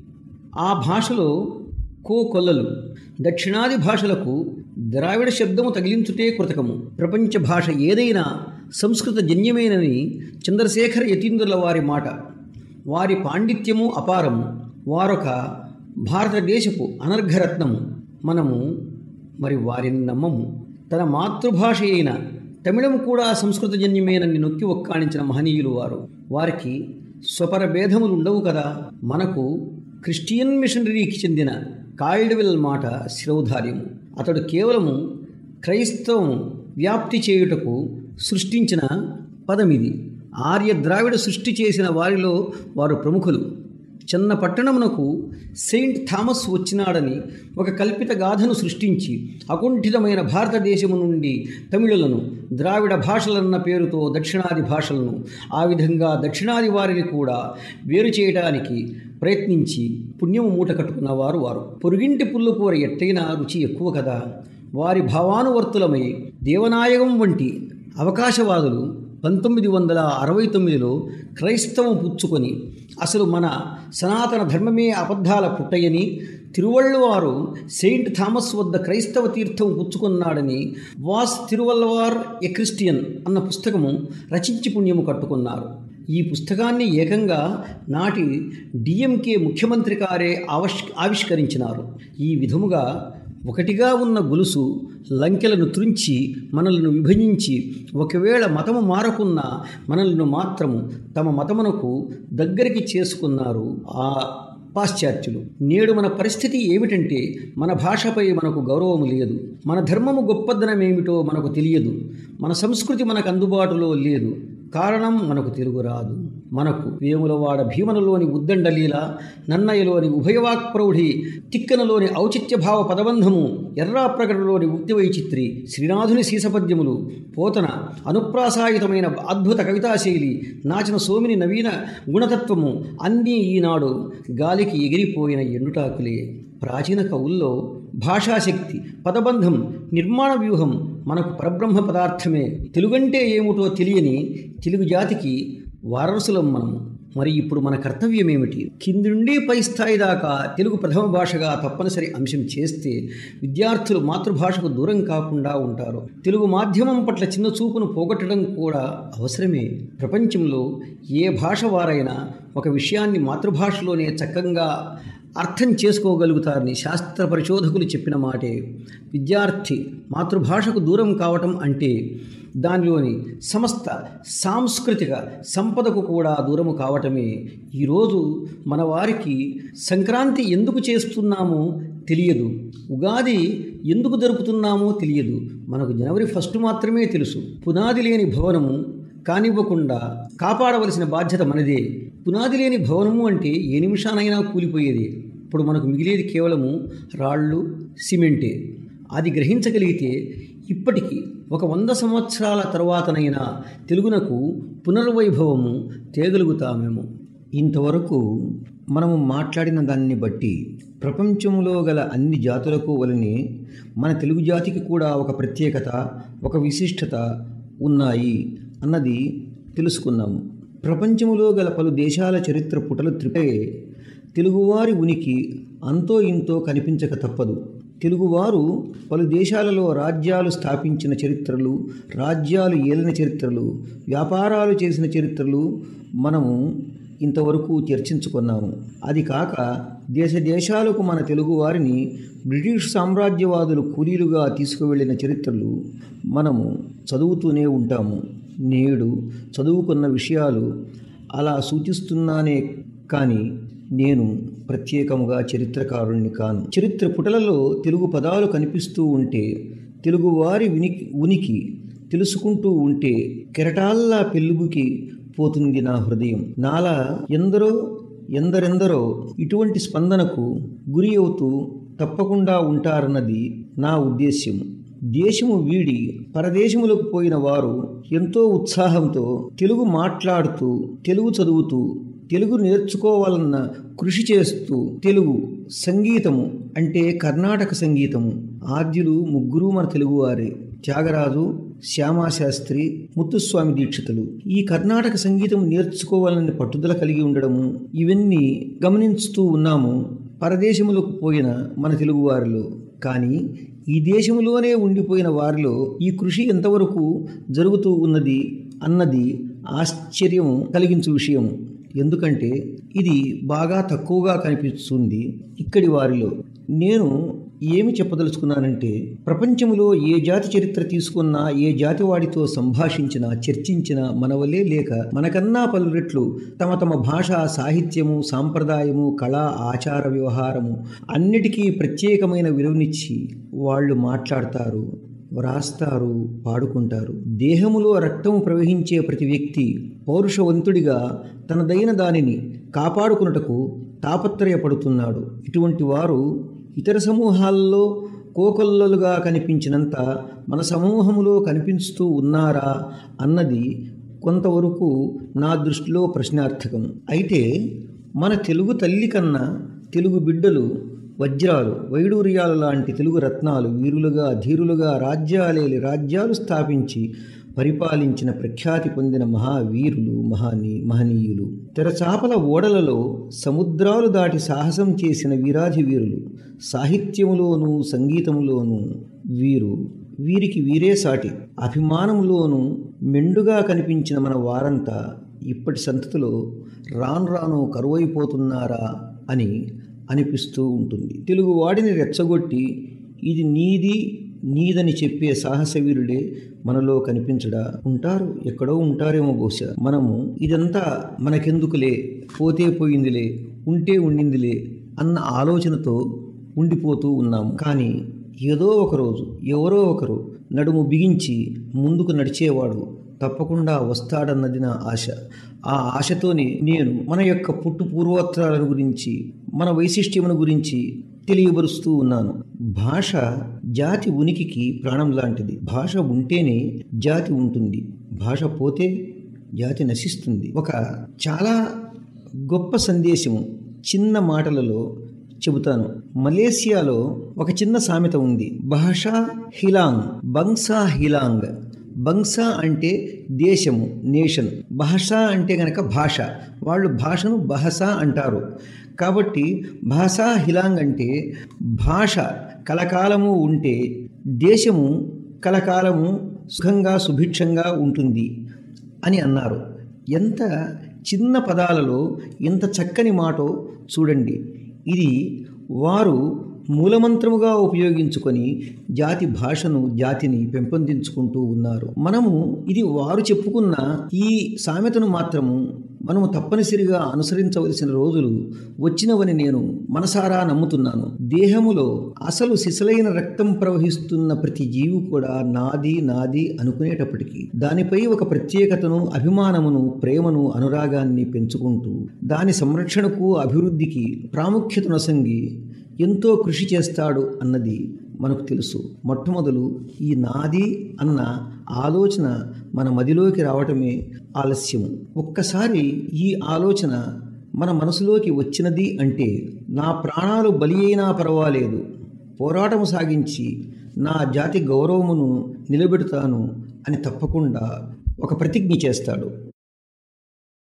ఆ భాషలో కో కొల్లలు దక్షిణాది భాషలకు ద్రావిడ శబ్దము తగిలించుటే కృతకము ప్రపంచ భాష ఏదైనా సంస్కృత జన్యమేనని చంద్రశేఖర యతీంద్రుల వారి మాట వారి పాండిత్యము అపారము వారొక భారతదేశపు అనర్ఘరత్నము మనము మరి వారిని నమ్మము తన మాతృభాష అయిన తమిళం కూడా సంస్కృత జన్యమేనని నొక్కి ఒక్కాణించిన మహనీయులు వారు వారికి స్వపర భేదములు ఉండవు కదా మనకు క్రిస్టియన్ మిషనరీకి చెందిన కాయిల్డ్వెల్ మాట శిరౌధార్యము అతడు కేవలము క్రైస్తవం వ్యాప్తి చేయుటకు సృష్టించిన పదమిది ఆర్య ద్రావిడ సృష్టి చేసిన వారిలో వారు ప్రముఖులు చిన్న పట్టణమునకు సెయింట్ థామస్ వచ్చినాడని ఒక కల్పిత గాథను సృష్టించి అకుంఠితమైన భారతదేశము నుండి తమిళులను ద్రావిడ భాషలన్న పేరుతో దక్షిణాది భాషలను ఆ విధంగా దక్షిణాది వారిని కూడా వేరు చేయడానికి ప్రయత్నించి పుణ్యము మూట కట్టుకున్నవారు వారు పొరుగింటి పుల్లు కూర ఎట్టైనా రుచి ఎక్కువ కదా వారి భావానువర్తులమై దేవనాయకం వంటి అవకాశవాదులు పంతొమ్మిది వందల అరవై తొమ్మిదిలో క్రైస్తవం పుచ్చుకొని అసలు మన సనాతన ధర్మమే అబద్ధాల పుట్టయని తిరువళ్ళవారు సెయింట్ థామస్ వద్ద క్రైస్తవ తీర్థం పుచ్చుకున్నాడని వాస్ తిరువల్లవార్ ఎ క్రిస్టియన్ అన్న పుస్తకము రచించి పుణ్యము కట్టుకున్నారు ఈ పుస్తకాన్ని ఏకంగా నాటి డిఎంకే ముఖ్యమంత్రి కారే ఆవిష్ ఆవిష్కరించినారు ఈ విధముగా ఒకటిగా ఉన్న గొలుసు లంకెలను త్రుంచి మనలను విభజించి ఒకవేళ మతము మారకున్న మనలను మాత్రము తమ మతమునకు దగ్గరికి చేసుకున్నారు ఆ పాశ్చాత్యులు నేడు మన పరిస్థితి ఏమిటంటే మన భాషపై మనకు గౌరవము లేదు మన ధర్మము గొప్పదనమేమిటో మనకు తెలియదు మన సంస్కృతి మనకు అందుబాటులో లేదు కారణం మనకు తెలుగు రాదు మనకు వేములవాడ భీమనలోని ఉద్దండలీల నన్నయ్యలోని ఉభయవాక్ ప్రౌఢి తిక్కనలోని ఔచిత్యభావ పదబంధము ఎర్రాప్రగడలోని ఉక్తి వైచిత్రి శ్రీనాథుని సీసపద్యములు పోతన అనుప్రాసాయితమైన అద్భుత కవితాశైలి నాచన సోమిని నవీన గుణతత్వము అన్నీ ఈనాడు గాలికి ఎగిరిపోయిన ఎండుటాకులే ప్రాచీన కవుల్లో భాషాశక్తి పదబంధం నిర్మాణ వ్యూహం మనకు పరబ్రహ్మ పదార్థమే తెలుగంటే ఏమిటో తెలియని తెలుగు జాతికి వారసులం మనము మరి ఇప్పుడు మన కర్తవ్యం ఏమిటి కింది నుండి పై స్థాయి దాకా తెలుగు ప్రథమ భాషగా తప్పనిసరి అంశం చేస్తే విద్యార్థులు మాతృభాషకు దూరం కాకుండా ఉంటారు తెలుగు మాధ్యమం పట్ల చిన్న చూపును పోగొట్టడం కూడా అవసరమే ప్రపంచంలో ఏ భాష వారైనా ఒక విషయాన్ని మాతృభాషలోనే చక్కగా అర్థం చేసుకోగలుగుతారని శాస్త్ర పరిశోధకులు చెప్పిన మాటే విద్యార్థి మాతృభాషకు దూరం కావటం అంటే దానిలోని సమస్త సాంస్కృతిక సంపదకు కూడా దూరము కావటమే ఈరోజు మన వారికి సంక్రాంతి ఎందుకు చేస్తున్నామో తెలియదు ఉగాది ఎందుకు జరుపుతున్నామో తెలియదు మనకు జనవరి ఫస్ట్ మాత్రమే తెలుసు పునాది లేని భవనము కానివ్వకుండా కాపాడవలసిన బాధ్యత మనదే పునాది లేని భవనము అంటే ఏ నిమిషానైనా కూలిపోయేది ఇప్పుడు మనకు మిగిలేది కేవలము రాళ్ళు సిమెంటే అది గ్రహించగలిగితే ఇప్పటికీ ఒక వంద సంవత్సరాల తరువాతనైనా తెలుగునకు పునర్వైభవము తేగలుగుతామేమో ఇంతవరకు మనము మాట్లాడిన దాన్ని బట్టి ప్రపంచంలో గల అన్ని జాతులకు వలనే మన తెలుగు జాతికి కూడా ఒక ప్రత్యేకత ఒక విశిష్టత ఉన్నాయి అన్నది తెలుసుకున్నాము ప్రపంచములో గల పలు దేశాల చరిత్ర పుటలు త్రిపే తెలుగువారి ఉనికి అంతో ఇంతో కనిపించక తప్పదు తెలుగువారు పలు దేశాలలో రాజ్యాలు స్థాపించిన చరిత్రలు రాజ్యాలు ఏలిన చరిత్రలు వ్యాపారాలు చేసిన చరిత్రలు మనము ఇంతవరకు చర్చించుకున్నాము అది కాక దేశ దేశాలకు మన తెలుగు వారిని బ్రిటిష్ సామ్రాజ్యవాదులు కూలీలుగా తీసుకువెళ్ళిన చరిత్రలు మనము చదువుతూనే ఉంటాము నేడు చదువుకున్న విషయాలు అలా సూచిస్తున్నానే కానీ నేను ప్రత్యేకముగా చరిత్రకారుణ్ణి కాను చరిత్ర పుటలలో తెలుగు పదాలు కనిపిస్తూ ఉంటే తెలుగువారి ఉనికి ఉనికి తెలుసుకుంటూ ఉంటే కెరటాల్లా పెళ్ళుబుకి పోతుంది నా హృదయం నాలా ఎందరో ఎందరెందరో ఇటువంటి స్పందనకు గురి అవుతూ తప్పకుండా ఉంటారన్నది నా ఉద్దేశ్యం దేశము వీడి పరదేశములకు పోయిన వారు ఎంతో ఉత్సాహంతో తెలుగు మాట్లాడుతూ తెలుగు చదువుతూ తెలుగు నేర్చుకోవాలన్న కృషి చేస్తూ తెలుగు సంగీతము అంటే కర్ణాటక సంగీతము ఆద్యులు ముగ్గురు మన తెలుగువారే త్యాగరాజు శ్యామాశాస్త్రి ముత్తుస్వామి దీక్షితులు ఈ కర్ణాటక సంగీతం నేర్చుకోవాలని పట్టుదల కలిగి ఉండడము ఇవన్నీ గమనించుతూ ఉన్నాము పరదేశములకు పోయిన మన తెలుగువారిలో కానీ ఈ దేశంలోనే ఉండిపోయిన వారిలో ఈ కృషి ఎంతవరకు జరుగుతూ ఉన్నది అన్నది ఆశ్చర్యం కలిగించు విషయం ఎందుకంటే ఇది బాగా తక్కువగా కనిపిస్తుంది ఇక్కడి వారిలో నేను ఏమి చెప్పదలుచుకున్నానంటే ప్రపంచంలో ఏ జాతి చరిత్ర తీసుకున్నా ఏ జాతి వాడితో సంభాషించినా చర్చించినా మనవలే లేక మనకన్నా పలు రెట్లు తమ తమ భాష సాహిత్యము సాంప్రదాయము కళ ఆచార వ్యవహారము అన్నిటికీ ప్రత్యేకమైన విలువనిచ్చి వాళ్ళు మాట్లాడతారు వ్రాస్తారు పాడుకుంటారు దేహములో రక్తము ప్రవహించే ప్రతి వ్యక్తి పౌరుషవంతుడిగా తనదైన దానిని కాపాడుకున్నటకు తాపత్రయపడుతున్నాడు ఇటువంటి వారు ఇతర సమూహాల్లో కోకొల్లలుగా కనిపించినంత మన సమూహములో కనిపిస్తూ ఉన్నారా అన్నది కొంతవరకు నా దృష్టిలో ప్రశ్నార్థకం అయితే మన తెలుగు తల్లి కన్నా తెలుగు బిడ్డలు వజ్రాలు వైడూర్యాల లాంటి తెలుగు రత్నాలు వీరులుగా ధీరులుగా రాజ్యాలేలి రాజ్యాలు స్థాపించి పరిపాలించిన ప్రఖ్యాతి పొందిన మహావీరులు మహానీ మహనీయులు తెరచాపల ఓడలలో సముద్రాలు దాటి సాహసం చేసిన వీరాధి వీరులు సాహిత్యములోనూ సంగీతములోనూ వీరు వీరికి వీరే సాటి అభిమానంలోనూ మెండుగా కనిపించిన మన వారంతా ఇప్పటి సంతతిలో రాను రాను కరువైపోతున్నారా అని అనిపిస్తూ ఉంటుంది తెలుగు వాడిని రెచ్చగొట్టి ఇది నీది నీదని చెప్పే సాహసవీరుడే మనలో కనిపించడా ఉంటారు ఎక్కడో ఉంటారేమో బహుశా మనము ఇదంతా మనకెందుకులే పోతే పోయిందిలే ఉంటే ఉండిందిలే అన్న ఆలోచనతో ఉండిపోతూ ఉన్నాము కానీ ఏదో ఒకరోజు ఎవరో ఒకరు నడుము బిగించి ముందుకు నడిచేవాడు తప్పకుండా వస్తాడన్నది నా ఆశ ఆ ఆశతోనే నేను మన యొక్క పుట్టు పూర్వోత్తరాలను గురించి మన వైశిష్ట్యమును గురించి తెలియబరుస్తూ ఉన్నాను భాష జాతి ఉనికికి ప్రాణం లాంటిది భాష ఉంటేనే జాతి ఉంటుంది భాష పోతే జాతి నశిస్తుంది ఒక చాలా గొప్ప సందేశము చిన్న మాటలలో చెబుతాను మలేసియాలో ఒక చిన్న సామెత ఉంది భాషా హిలాంగ్ బంగ్సా హిలాంగ్ బంగ్సా అంటే దేశము నేషన్ భాష అంటే గనక భాష వాళ్ళు భాషను బహస అంటారు కాబట్టి భాషా హిలాంగ్ అంటే భాష కలకాలము ఉంటే దేశము కలకాలము సుఖంగా సుభిక్షంగా ఉంటుంది అని అన్నారు ఎంత చిన్న పదాలలో ఎంత చక్కని మాటో చూడండి ఇది వారు మూలమంత్రముగా ఉపయోగించుకొని జాతి భాషను జాతిని పెంపొందించుకుంటూ ఉన్నారు మనము ఇది వారు చెప్పుకున్న ఈ సామెతను మాత్రము మనము తప్పనిసరిగా అనుసరించవలసిన రోజులు వచ్చినవని నేను మనసారా నమ్ముతున్నాను దేహములో అసలు సిసలైన రక్తం ప్రవహిస్తున్న ప్రతి జీవి కూడా నాది నాది అనుకునేటప్పటికీ దానిపై ఒక ప్రత్యేకతను అభిమానమును ప్రేమను అనురాగాన్ని పెంచుకుంటూ దాని సంరక్షణకు అభివృద్ధికి ప్రాముఖ్యతనొసంగి ఎంతో కృషి చేస్తాడు అన్నది మనకు తెలుసు మొట్టమొదలు ఈ నాది అన్న ఆలోచన మన మదిలోకి రావటమే ఆలస్యము ఒక్కసారి ఈ ఆలోచన మన మనసులోకి వచ్చినది అంటే నా ప్రాణాలు బలి అయినా పర్వాలేదు పోరాటము సాగించి నా జాతి గౌరవమును నిలబెడతాను అని తప్పకుండా ఒక ప్రతిజ్ఞ చేస్తాడు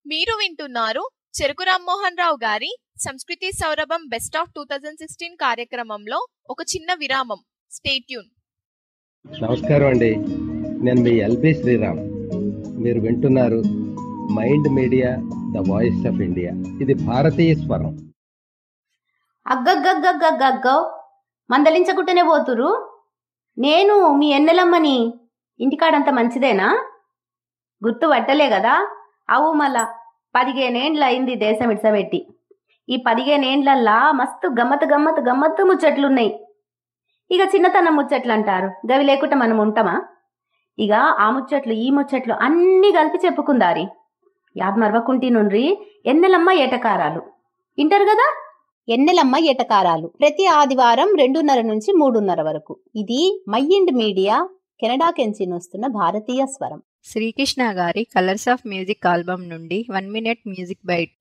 మీరు వింటున్నారు చెరుకు రామ్మోహన్ రావు గారి సంస్కృతి సౌరభం best of two thousand sixteen కార్యక్రమంలో ఒక చిన్న విరామం స్టేట్యూన్ నమస్కారం అండి నేను మీ ఎల్బి శ్రీరామ్ మీరు వింటున్నారు Mind Media the voice of India ఇది భారతీయ స్వరం అగ్గగ్గగ్గగ్గగ్గో మందలించకుంటేనే పోతురు నేను మీ ఎన్నెలమ్మని ఇంటికాడంత మంచిదేనా గుర్తు పట్టలే కదా అవు మళ్ళా పదిహేనేండ్ల అయింది దేశం ఇడ్సబెట్టి ఈ పదిహేనేండ్లల్లా మస్తు గమ్మత్ గమ్మత్ గమ్మత్తు ముచ్చట్లున్నాయి ఇక చిన్నతనం ముచ్చట్లు అంటారు గవి లేకుండా మనం ఉంటామా ఇక ఆ ముచ్చట్లు ఈ ముచ్చట్లు అన్నీ కలిపి చెప్పుకుందారి యాద్ మరవకుంటి నుండ్రి ఎన్నెలమ్మ ఏటకారాలు ఇంటారు కదా ఎన్నెలమ్మ ఏటకారాలు ప్రతి ఆదివారం రెండున్నర నుంచి మూడున్నర వరకు ఇది మైండ్ మీడియా కెనడా కెంచి వస్తున్న భారతీయ స్వరం శ్రీకృష్ణ గారి కలర్స్ ఆఫ్ మ్యూజిక్ ఆల్బమ్ నుండి వన్ మినిట్ మ్యూజిక్ బైట్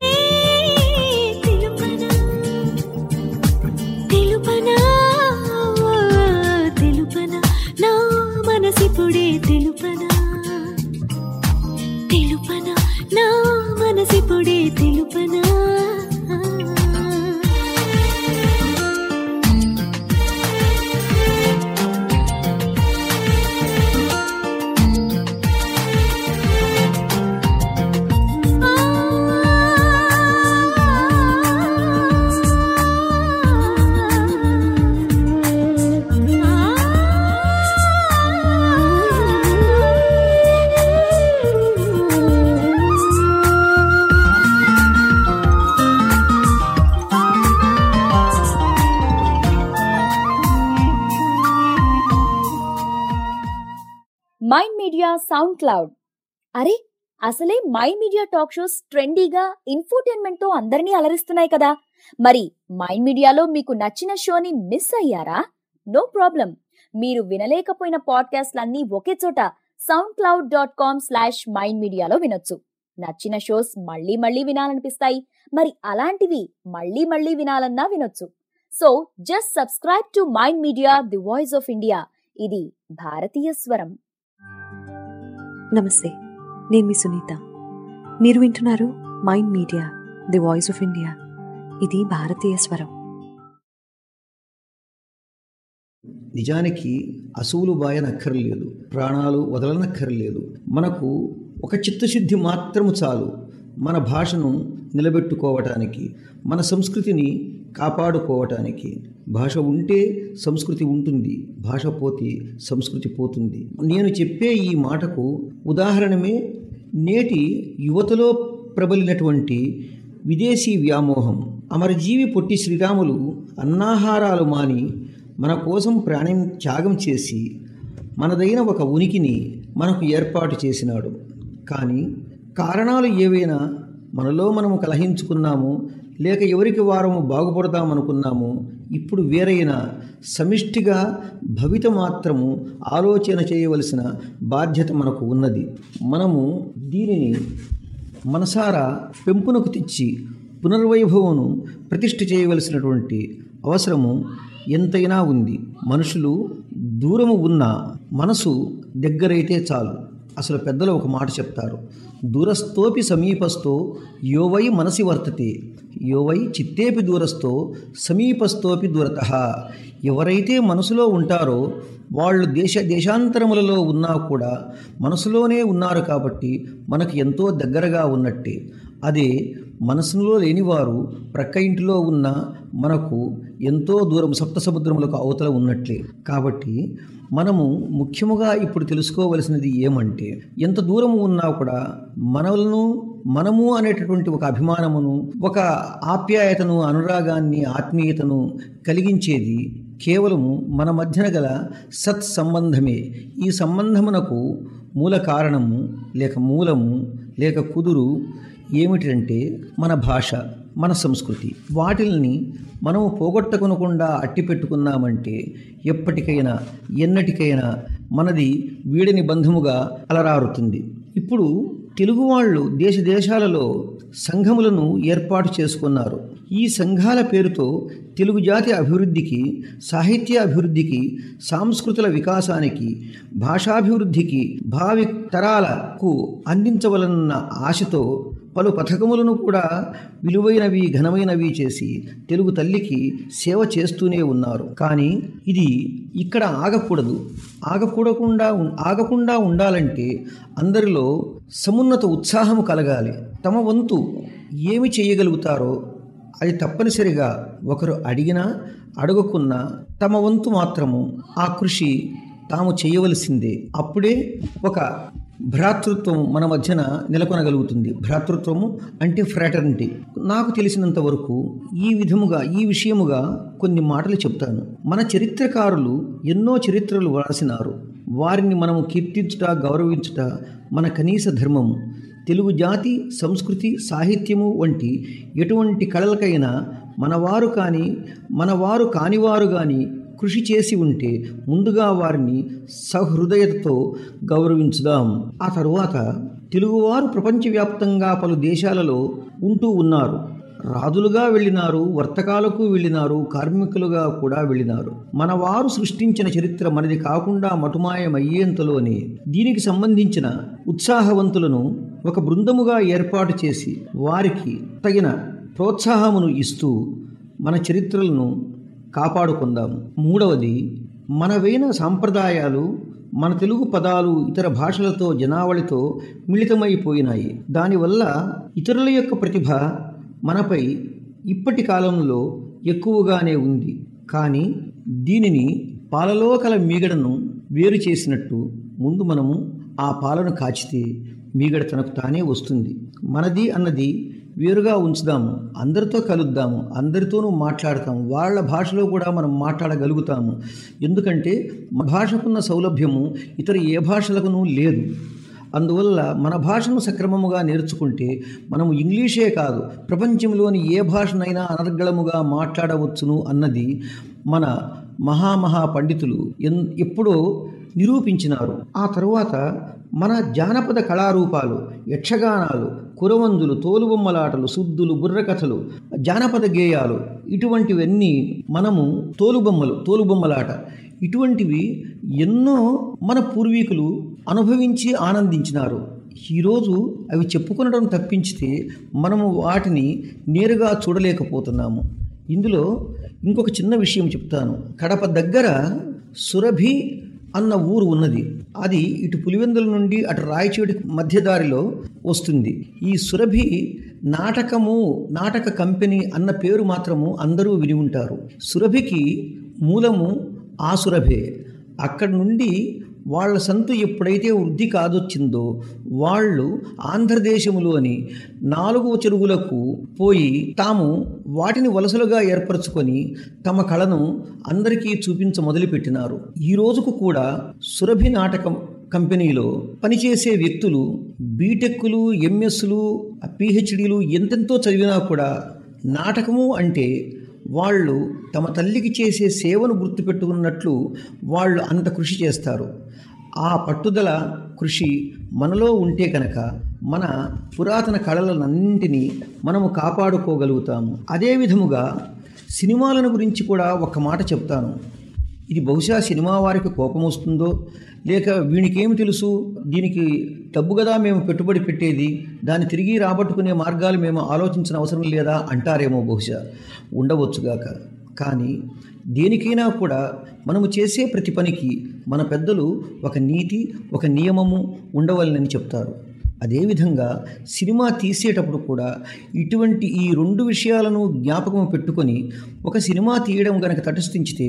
తెలుపనా తెలుపనా నా మనసిపుడే తెలుపనా తెలుపనా నా మనసిపుడే తెలుపనా మైండ్ మీడియా సౌండ్ క్లౌడ్ అరే అసలే మైండ్ మీడియా టాక్ షోస్ ట్రెండీగా ఇన్ఫోటైన్మెంట్ తో అందరినీ అలరిస్తున్నాయి కదా మరి మైండ్ మీడియాలో మీకు నచ్చిన షోని మిస్ అయ్యారా నో ప్రాబ్లం మీరు వినలేకపోయిన పాడ్కాస్ట్లన్నీ ఒకే చోట SoundCloud dot com slash Mind మీడియాలో వినొచ్చు నచ్చిన షోస్ మళ్ళీ మళ్ళీ వినాలనిపిస్తాయి మరి అలాంటివి మళ్ళీ మళ్ళీ వినాలన్నా వినొచ్చు so just subscribe to Mind Media the voice of India ఇది భారతీయ స్వరం నమస్తే నేను మీ సునీత మీరు వింటున్నారు Mind Media the voice of India ఇది భారతీయ స్వరం నిజానికి అసువులు బాయనక్కర్లేదు ప్రాణాలు వదలనక్కర్లేదు మనకు ఒక చిత్తశుద్ధి మాత్రము చాలు మన భాషను నిలబెట్టుకోవటానికి మన సంస్కృతిని కాపాడుకోవటానికి భాష ఉంటే సంస్కృతి ఉంటుంది భాష పోతే సంస్కృతి పోతుంది నేను చెప్పే ఈ మాటకు ఉదాహరణమే నేటి యువతలో ప్రబలినటువంటి విదేశీ వ్యామోహం అమరజీవి పొట్టి శ్రీరాములు అన్నాహారాలు మాని మన కోసం ప్రాణం త్యాగం చేసి మనదైన ఒక ఉనికిని మనకు ఏర్పాటు చేసినాడు కానీ కారణాలు ఏవైనా మనలో మనము కలహించుకున్నాము లేక ఎవరికి వారము బాగుపడదామనుకున్నాము ఇప్పుడు వేరైన సమిష్టిగా భవిత మాత్రము ఆలోచన చేయవలసిన బాధ్యత మనకు ఉన్నది మనము దీనిని మనసారా పెంపునకు తెచ్చి పునర్వైభవమును ప్రతిష్ఠ చేయవలసినటువంటి అవసరము ఎంతైనా ఉంది మనుషులు దూరము ఉన్న మనసు దగ్గరైతే చాలు అసలు పెద్దలు ఒక మాట చెప్తారు దూరస్థోపి సమీపస్థో యోవై మనసి వర్తతే యోవై చిత్తేపి దూరస్థో సమీపస్థోపి దూరత ఎవరైతే మనసులో ఉంటారో వాళ్ళు దేశ దేశాంతరములలో ఉన్నా కూడా మనసులోనే ఉన్నారు కాబట్టి మనకు ఎంతో దగ్గరగా ఉన్నట్టే అదే మనసులో లేనివారు ప్రక్క ఇంటిలో ఉన్న మనకు ఎంతో దూరం సప్త సముద్రములకు అవతల ఉన్నట్లే కాబట్టి మనము ముఖ్యముగా ఇప్పుడు తెలుసుకోవలసినది ఏమంటే ఎంత దూరము ఉన్నా కూడా మనలను మనము అనేటటువంటి ఒక అభిమానమును ఒక ఆప్యాయతను అనురాగాన్ని ఆత్మీయతను కలిగించేది కేవలము మన మధ్యన గల సత్ సంబంధమే ఈ సంబంధమునకు మూల కారణము లేక మూలము లేక కుదురు ఏమిటంటే మన భాష మన సంస్కృతి వాటిల్ని మనము పోగొట్టకొనకుండా అట్టి పెట్టుకున్నామంటే ఎప్పటికైనా ఎన్నటికైనా మనది వీడని బంధముగా అలరారుతుంది ఇప్పుడు తెలుగు వాళ్ళు దేశ దేశాలలో సంఘములను ఏర్పాటు చేసుకున్నారు ఈ సంఘాల పేరుతో తెలుగు జాతి అభివృద్ధికి సాహిత్య అభివృద్ధికి సాంస్కృతుల వికాసానికి భాషాభివృద్ధికి భావి తరాలకు అందించవలన్న ఆశతో పలు పథకములను కూడా విలువైనవి ఘనమైనవి చేసి తెలుగు తల్లికి సేవ చేస్తూనే ఉన్నారు కానీ ఇది ఇక్కడ ఆగకూడదు ఆగకూడకుండా ఉం- ఆగకుండా ఉండాలంటే అందరిలో సమున్నత ఉత్సాహము కలగాలి తమ వంతు ఏమి చేయగలుగుతారో అది తప్పనిసరిగా ఒకరు అడిగినా అడగకున్నా తమ వంతు మాత్రము ఆ కృషి తాము చేయవలసిందే అప్పుడే ఒక భ్రాతృత్వం మన మధ్యన నెలకొనగలుగుతుంది భ్రాతృత్వము అంటే ఫ్రాటర్నిటీ నాకు తెలిసినంత వరకు ఈ విధముగా ఈ విషయముగా కొన్ని మాటలు చెప్తాను మన చరిత్రకారులు ఎన్నో చరిత్రలు వ్రాసినారు వారిని మనము కీర్తించుట గౌరవించుట మన కనీస ధర్మము తెలుగు జాతి సంస్కృతి సాహిత్యము వంటి ఎటువంటి కళలకైనా మనవారు కానీ మనవారు కానివారు కానీ కృషి చేసి ఉంటే ముందుగా వారిని సహృదయతతో గౌరవించుదాం ఆ తరువాత తెలుగువారు ప్రపంచవ్యాప్తంగా పలు దేశాలలో ఉంటూ ఉన్నారు రాజులుగా వెళ్ళినారు వర్తకాలకు వెళ్ళినారు కార్మికులుగా కూడా వెళ్ళినారు మన వారు సృష్టించిన చరిత్ర మనది కాకుండా మటుమాయమయ్యేంతలోనే దీనికి సంబంధించిన ఉత్సాహవంతులను ఒక బృందముగా ఏర్పాటు చేసి వారికి తగిన ప్రోత్సాహమును ఇస్తూ మన చరిత్రలను కాపాడుకుందాం మూడవది మనవైన సాంప్రదాయాలు మన తెలుగు పదాలు ఇతర భాషలతో జనావళితో మిళితమైపోయినాయి దానివల్ల ఇతరుల యొక్క ప్రతిభ మనపై ఇప్పటి కాలంలో ఎక్కువగానే ఉంది కానీ దీనిని పాలలో కల మీగడను వేరు చేసినట్టు ముందు మనము ఆ పాలను కాచితే మీగడ తనకు తానే వస్తుంది మనది అన్నది వేరుగా ఉంచుదాము అందరితో కలుద్దాము అందరితోనూ మాట్లాడతాము వాళ్ళ భాషలో కూడా మనం మాట్లాడగలుగుతాము ఎందుకంటే మన భాషకున్న సౌలభ్యము ఇతర ఏ భాషలకునూ లేదు అందువల్ల మన భాషను సక్రమముగా నేర్చుకుంటే మనము ఇంగ్లీషే కాదు ప్రపంచంలోని ఏ భాషనైనా అనర్గళముగా మాట్లాడవచ్చును అన్నది మన మహామహా పండితులు ఎన్ ఎప్పుడో నిరూపించినారు ఆ తరువాత మన జానపద కళారూపాలు యక్షగానాలు కురవందులు తోలుబొమ్మలాటలు సుద్దులు బుర్రకథలు జానపద గేయాలు ఇటువంటివన్నీ మనము తోలుబొమ్మలు తోలుబొమ్మలాట ఇటువంటివి ఎన్నో మన పూర్వీకులు అనుభవించి ఆనందించినారు ఈరోజు అవి చెప్పుకొనడం తప్పించితే మనము వాటిని నేరుగా చూడలేకపోతున్నాము ఇందులో ఇంకొక చిన్న విషయం చెప్తాను కడప దగ్గర సురభి అన్న ఊరు ఉన్నది అది ఇటు పులివెందుల నుండి అటు రాయచోటి మధ్యదారిలో వస్తుంది ఈ సురభి నాటకము నాటక కంపెనీ అన్న పేరు మాత్రము అందరూ విని ఉంటారు సురభికి మూలము ఆ సురభే అక్కడి నుండి వాళ్ళ సంతు ఎప్పుడైతే వృద్ధి కాదొచ్చిందో వాళ్ళు ఆంధ్రదేశములోని నాలుగు చెరువులకు పోయి తాము వాటిని వలసలుగా ఏర్పరచుకొని తమ కళను అందరికీ చూపించ మొదలుపెట్టినారు ఈ రోజుకు కూడా సురభి నాటకం కంపెనీలో పనిచేసే వ్యక్తులు బీటెక్లు ఎంఎస్లు పిహెచ్డీలు ఎంతెంతో చదివినా కూడా నాటకము అంటే వాళ్ళు తమ తల్లికి చేసే సేవను గుర్తుపెట్టుకున్నట్లు వాళ్ళు అంత కృషి చేస్తారు ఆ పట్టుదల కృషి మనలో ఉంటే కనుక మన పురాతన కళలన్నింటినీ మనము కాపాడుకోగలుగుతాము అదే విధముగా సినిమాలను గురించి కూడా ఒక మాట చెప్తాను ఇది బహుశా సినిమా వారికి కోపం వస్తుందో లేక వీనికేమి తెలుసు దీనికి డబ్బు కదా మేము పెట్టుబడి పెట్టేది దాన్ని తిరిగి రాబట్టుకునే మార్గాలు మేము ఆలోచించిన అవసరం లేదా అంటారేమో బహుశా ఉండవచ్చుగాక కానీ దేనికైనా కూడా మనము చేసే ప్రతి పనికి మన పెద్దలు ఒక నీతి ఒక నియమము ఉండవలనని చెప్తారు అదేవిధంగా సినిమా తీసేటప్పుడు కూడా ఇటువంటి ఈ రెండు విషయాలను జ్ఞాపకం పెట్టుకొని ఒక సినిమా తీయడం గనక తటస్థించితే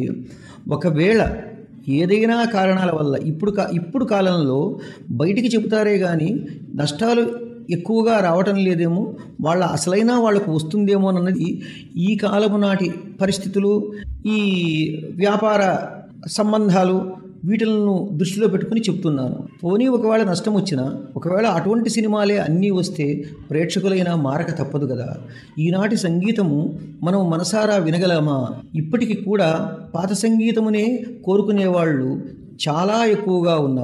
ఒకవేళ ఏదైనా కారణాల వల్ల ఇప్పుడు కా ఇప్పుడు కాలంలో బయటికి చెబుతారే కానీ నష్టాలు ఎక్కువగా రావటం లేదేమో వాళ్ళ అసలైనా వాళ్ళకు వస్తుందేమో అన్నది ఈ కాలము నాటి పరిస్థితులు ఈ వ్యాపార సంబంధాలు వీటిలను దృష్టిలో పెట్టుకుని చెప్తున్నాను పోనీ ఒకవేళ నష్టం వచ్చినా ఒకవేళ అటువంటి సినిమాలే అన్నీ వస్తే ప్రేక్షకులైనా మారక తప్పదు కదా ఈనాటి సంగీతము మనం మనసారా వినగలమా ఇప్పటికి కూడా పాత సంగీతమునే కోరుకునేవాళ్ళు చాలా ఎక్కువగా ఉన్నారు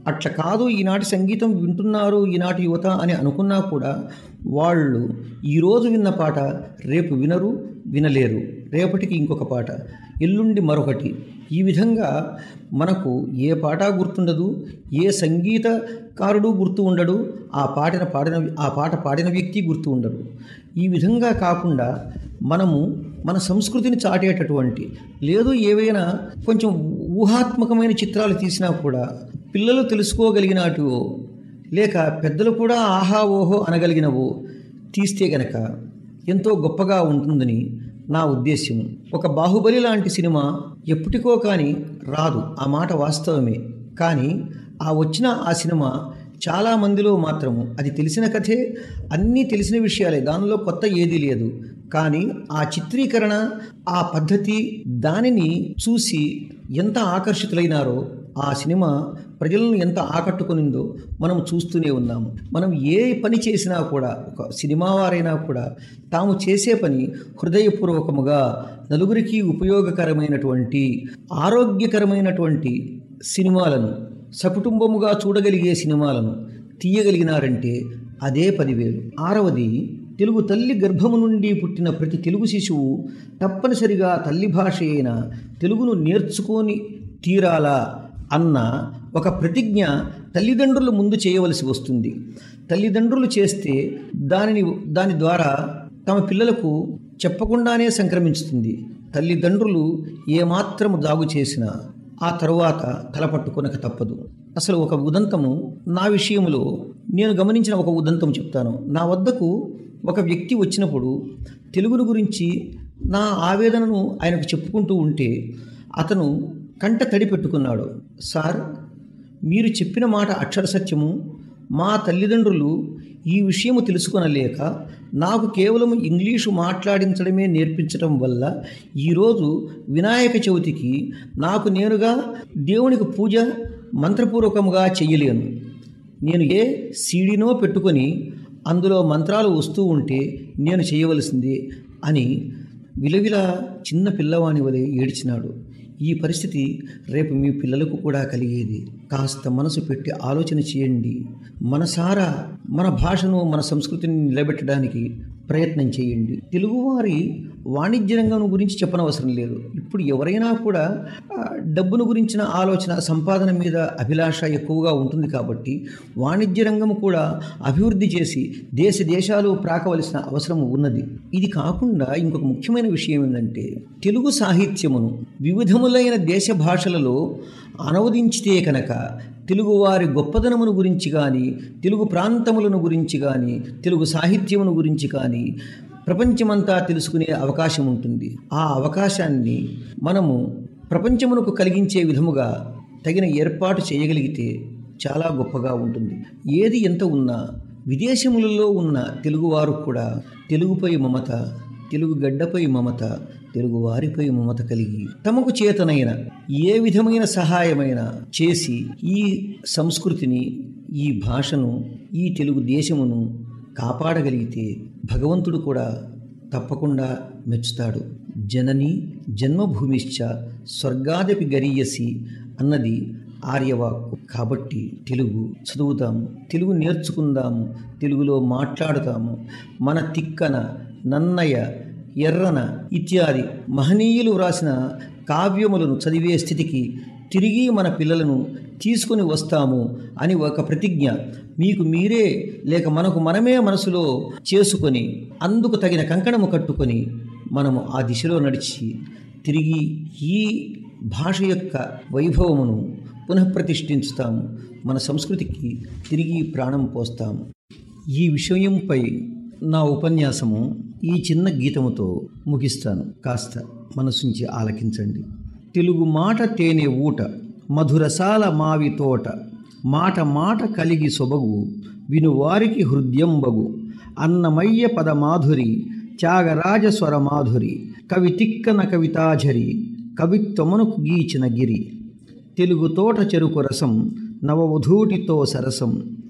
అట్లా కాదు ఈనాటి సంగీతం వింటున్నారు ఈనాటి యువత అని అనుకున్నా కూడా వాళ్ళు ఈరోజు విన్న పాట రేపు వినరు వినలేరు రేపటికి ఇంకొక పాట ఎల్లుండి మరొకటి ఈ విధంగా మనకు ఏ పాట గుర్తుండదు ఏ సంగీతకారుడు గుర్తు ఉండడు ఆ పాటిన పాడిన ఆ పాట పాడిన వ్యక్తి గుర్తు ఉండడు ఈ విధంగా కాకుండా మనము మన సంస్కృతిని చాటేటటువంటి లేదు ఏవైనా కొంచెం ఊహాత్మకమైన చిత్రాలు తీసినా కూడా పిల్లలు తెలుసుకోగలిగినటివో లేక పెద్దలు కూడా ఆహా ఓహో అనగలిగినవో తీస్తే గనక ఎంతో గొప్పగా ఉంటుందని నా ఉద్దేశ్యం ఒక బాహుబలి లాంటి సినిమా ఎప్పటికో కానీ రాదు ఆ మాట వాస్తవమే కానీ ఆ వచ్చిన ఆ సినిమా చాలా మందిలో మాత్రము అది తెలిసిన కథే అన్నీ తెలిసిన విషయాలే దానిలో కొత్త ఏదీ లేదు కానీ ఆ చిత్రీకరణ ఆ పద్ధతి దానిని చూసి ఎంత ఆకర్షితులైనారో ఆ సినిమా ప్రజలను ఎంత ఆకట్టుకునిందో మనం చూస్తూనే ఉన్నాము మనం ఏ పని చేసినా కూడా ఒక సినిమా వారైనా కూడా తాము చేసే పని హృదయపూర్వకముగా నలుగురికి ఉపయోగకరమైనటువంటి ఆరోగ్యకరమైనటువంటి సినిమాలను సకుటుంబముగా చూడగలిగే సినిమాలను తీయగలిగినారంటే అదే పదివేలు ఆరవది తెలుగు తల్లి గర్భము నుండి పుట్టిన ప్రతి తెలుగు శిశువు తప్పనిసరిగా తల్లి భాష అయిన తెలుగును నేర్చుకొని తీరాలా అన్న ఒక ప్రతిజ్ఞ తల్లిదండ్రులు ముందు చేయవలసి వస్తుంది తల్లిదండ్రులు చేస్తే దానిని దాని ద్వారా తమ పిల్లలకు చెప్పకుండానే సంక్రమించుతుంది తల్లిదండ్రులు ఏమాత్రము దాగు చేసినా ఆ తరువాత తలపట్టుకొనక తప్పదు అసలు ఒక ఉదంతము నా విషయంలో నేను గమనించిన ఒక ఉదంతం చెప్తాను నా వద్దకు ఒక వ్యక్తి వచ్చినప్పుడు తెలుగును గురించి నా ఆవేదనను ఆయనకు చెప్పుకుంటూ ఉంటే అతను కంట తడి పెట్టుకున్నాడు సార్ మీరు చెప్పిన మాట అక్షర సత్యము మా తల్లిదండ్రులు ఈ విషయము తెలుసుకొనలేక నాకు కేవలం ఇంగ్లీషు మాట్లాడించడమే నేర్పించడం వల్ల ఈరోజు వినాయక చవితికి నాకు నేనుగా దేవునికి పూజ మంత్రపూర్వకంగా చెయ్యలేను నేను ఏ సీడీనో పెట్టుకొని అందులో మంత్రాలు వస్తూ ఉంటే నేను చేయవలసిందే అని విలవిల చిన్న పిల్లవాని వలె ఏడ్చినాడు ఈ పరిస్థితి రేపు మీ పిల్లలకు కూడా కలిగేది కాస్త మనసు పెట్టి ఆలోచన చేయండి మనసారా మన భాషను మన సంస్కృతిని నిలబెట్టడానికి ప్రయత్నం చేయండి తెలుగువారి వాణిజ్య రంగం గురించి చెప్పనవసరం లేదు ఇప్పుడు ఎవరైనా కూడా ఆ, డబ్బును గురించిన ఆలోచన సంపాదన మీద అభిలాష ఎక్కువగా ఉంటుంది కాబట్టి వాణిజ్య రంగం కూడా అభివృద్ధి చేసి దేశ దేశాలు ప్రాకవలసిన అవసరం ఉన్నది ఇది కాకుండా ఇంకొక ముఖ్యమైన విషయం ఏంటంటే తెలుగు సాహిత్యమును వివిధములైన దేశ భాషలలో అనువదించితే కనుక తెలుగువారి గొప్పదనమును గురించి కానీ తెలుగు ప్రాంతములను గురించి కానీ తెలుగు సాహిత్యమును గురించి కానీ ప్రపంచమంతా తెలుసుకునే అవకాశం ఉంటుంది ఆ అవకాశాన్ని మనము ప్రపంచమునకు కలిగించే విధముగా తగిన ఏర్పాటు చేయగలిగితే చాలా గొప్పగా ఉంటుంది ఏది ఎంత ఉన్నా విదేశములలో ఉన్న తెలుగువారు కూడా తెలుగుపై మమత తెలుగు గడ్డపై మమత తెలుగు వారిపై మమత కలిగి తమకు చేతనైన ఏ విధమైన సహాయమైన చేసి ఈ సంస్కృతిని ఈ భాషను ఈ తెలుగు దేశమును కాపాడగలిగితే భగవంతుడు కూడా తప్పకుండా మెచ్చుతాడు జనని జన్మభూమిశ్చ స్వర్గాదపి గరీయసి అన్నది ఆర్యవాక్కు కాబట్టి తెలుగు చదువుతాము తెలుగు నేర్చుకుందాము తెలుగులో మాట్లాడుతాము మన తిక్కన నన్నయ ఎర్రన ఇత్యాది మహనీయులు వ్రాసిన కావ్యములను చదివే స్థితికి తిరిగి మన పిల్లలను తీసుకొని వస్తాము అని ఒక ప్రతిజ్ఞ మీకు మీరే లేక మనకు మనమే మనసులో చేసుకొని అందుకు తగిన కంకణము కట్టుకొని మనము ఆ దిశలో నడిచి తిరిగి ఈ భాష యొక్క వైభవమును పునఃప్రతిష్ఠించుతాము మన సంస్కృతికి తిరిగి ప్రాణం పోస్తాము ఈ విషయంపై నా ఉపన్యాసము ఈ చిన్న గీతముతో ముగిస్తాను కాస్త మనసుంచి ఆలకించండి తెలుగు మాట తేనె ఊట మధురసాల మావి తోట మాట మాట కలిగి సొబగు వినువారికి హృదయంబగు అన్నమయ్య పద మాధురి త్యాగరాజ స్వర మాధురి కవి తిక్కన కవితాఝరి కవిత్వమునకు గీచిన గిరి తెలుగు తోట చెరుకు రసం నవవధూటితో సరసం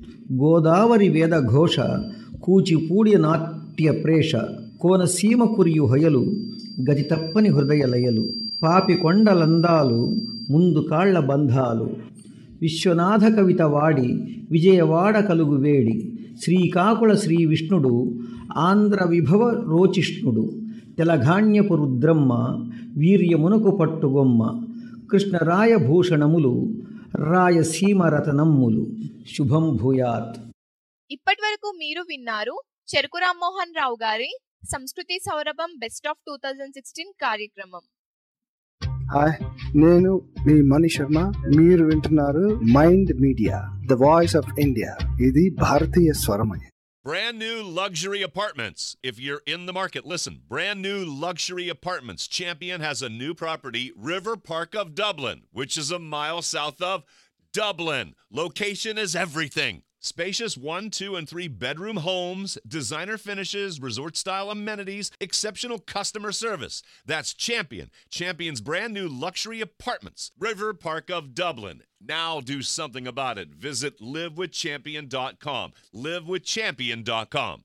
గోదావరి వేద ఘోష కూచిపూడి నాట్య ప్రేష కోనసీమ కురియు హొయలు గతి తప్పని హృదయ లయలు పాపి కొండలందాలు ముందు కాళ్ల బంధాలు విశ్వనాథ కవిత వాడి విజయవాడ కలుగు వేడి శ్రీకాకుళ శ్రీ విష్ణుడు ఆంధ్ర విభవ రోచిష్ణుడు తెలఘాణ్యపు రుద్రమ్మ వీర్యమునకు పట్టుగొమ్మ కృష్ణరాయ భూషణములు రాయసీమ రతనమ్ములు శుభం భూయాత్ ఇప్పటి వరకు మీరు విన్నారు చెరుకు రామ్మోహన్ రావు గారి సంస్కృతి సౌరభం best of two thousand sixteen కార్యక్రమం హాయ్ నేను మీ మణి శర్మ మీరు వింటున్నారు Mind Media the voice of India ఇది భారతీయ స్వరమయ Brand new luxury apartments. If you're in the market, listen. Brand new luxury apartments. Champion has a new property, River Park of Dublin, which is a mile south of Dublin. Location is everything. Spacious one, two, and three bedroom homes, designer finishes, resort style amenities, exceptional customer service. That's Champion. Champion's brand new luxury apartments, River Park of Dublin. Now do something about it. Visit livewithchampion.com. Livewithchampion.com.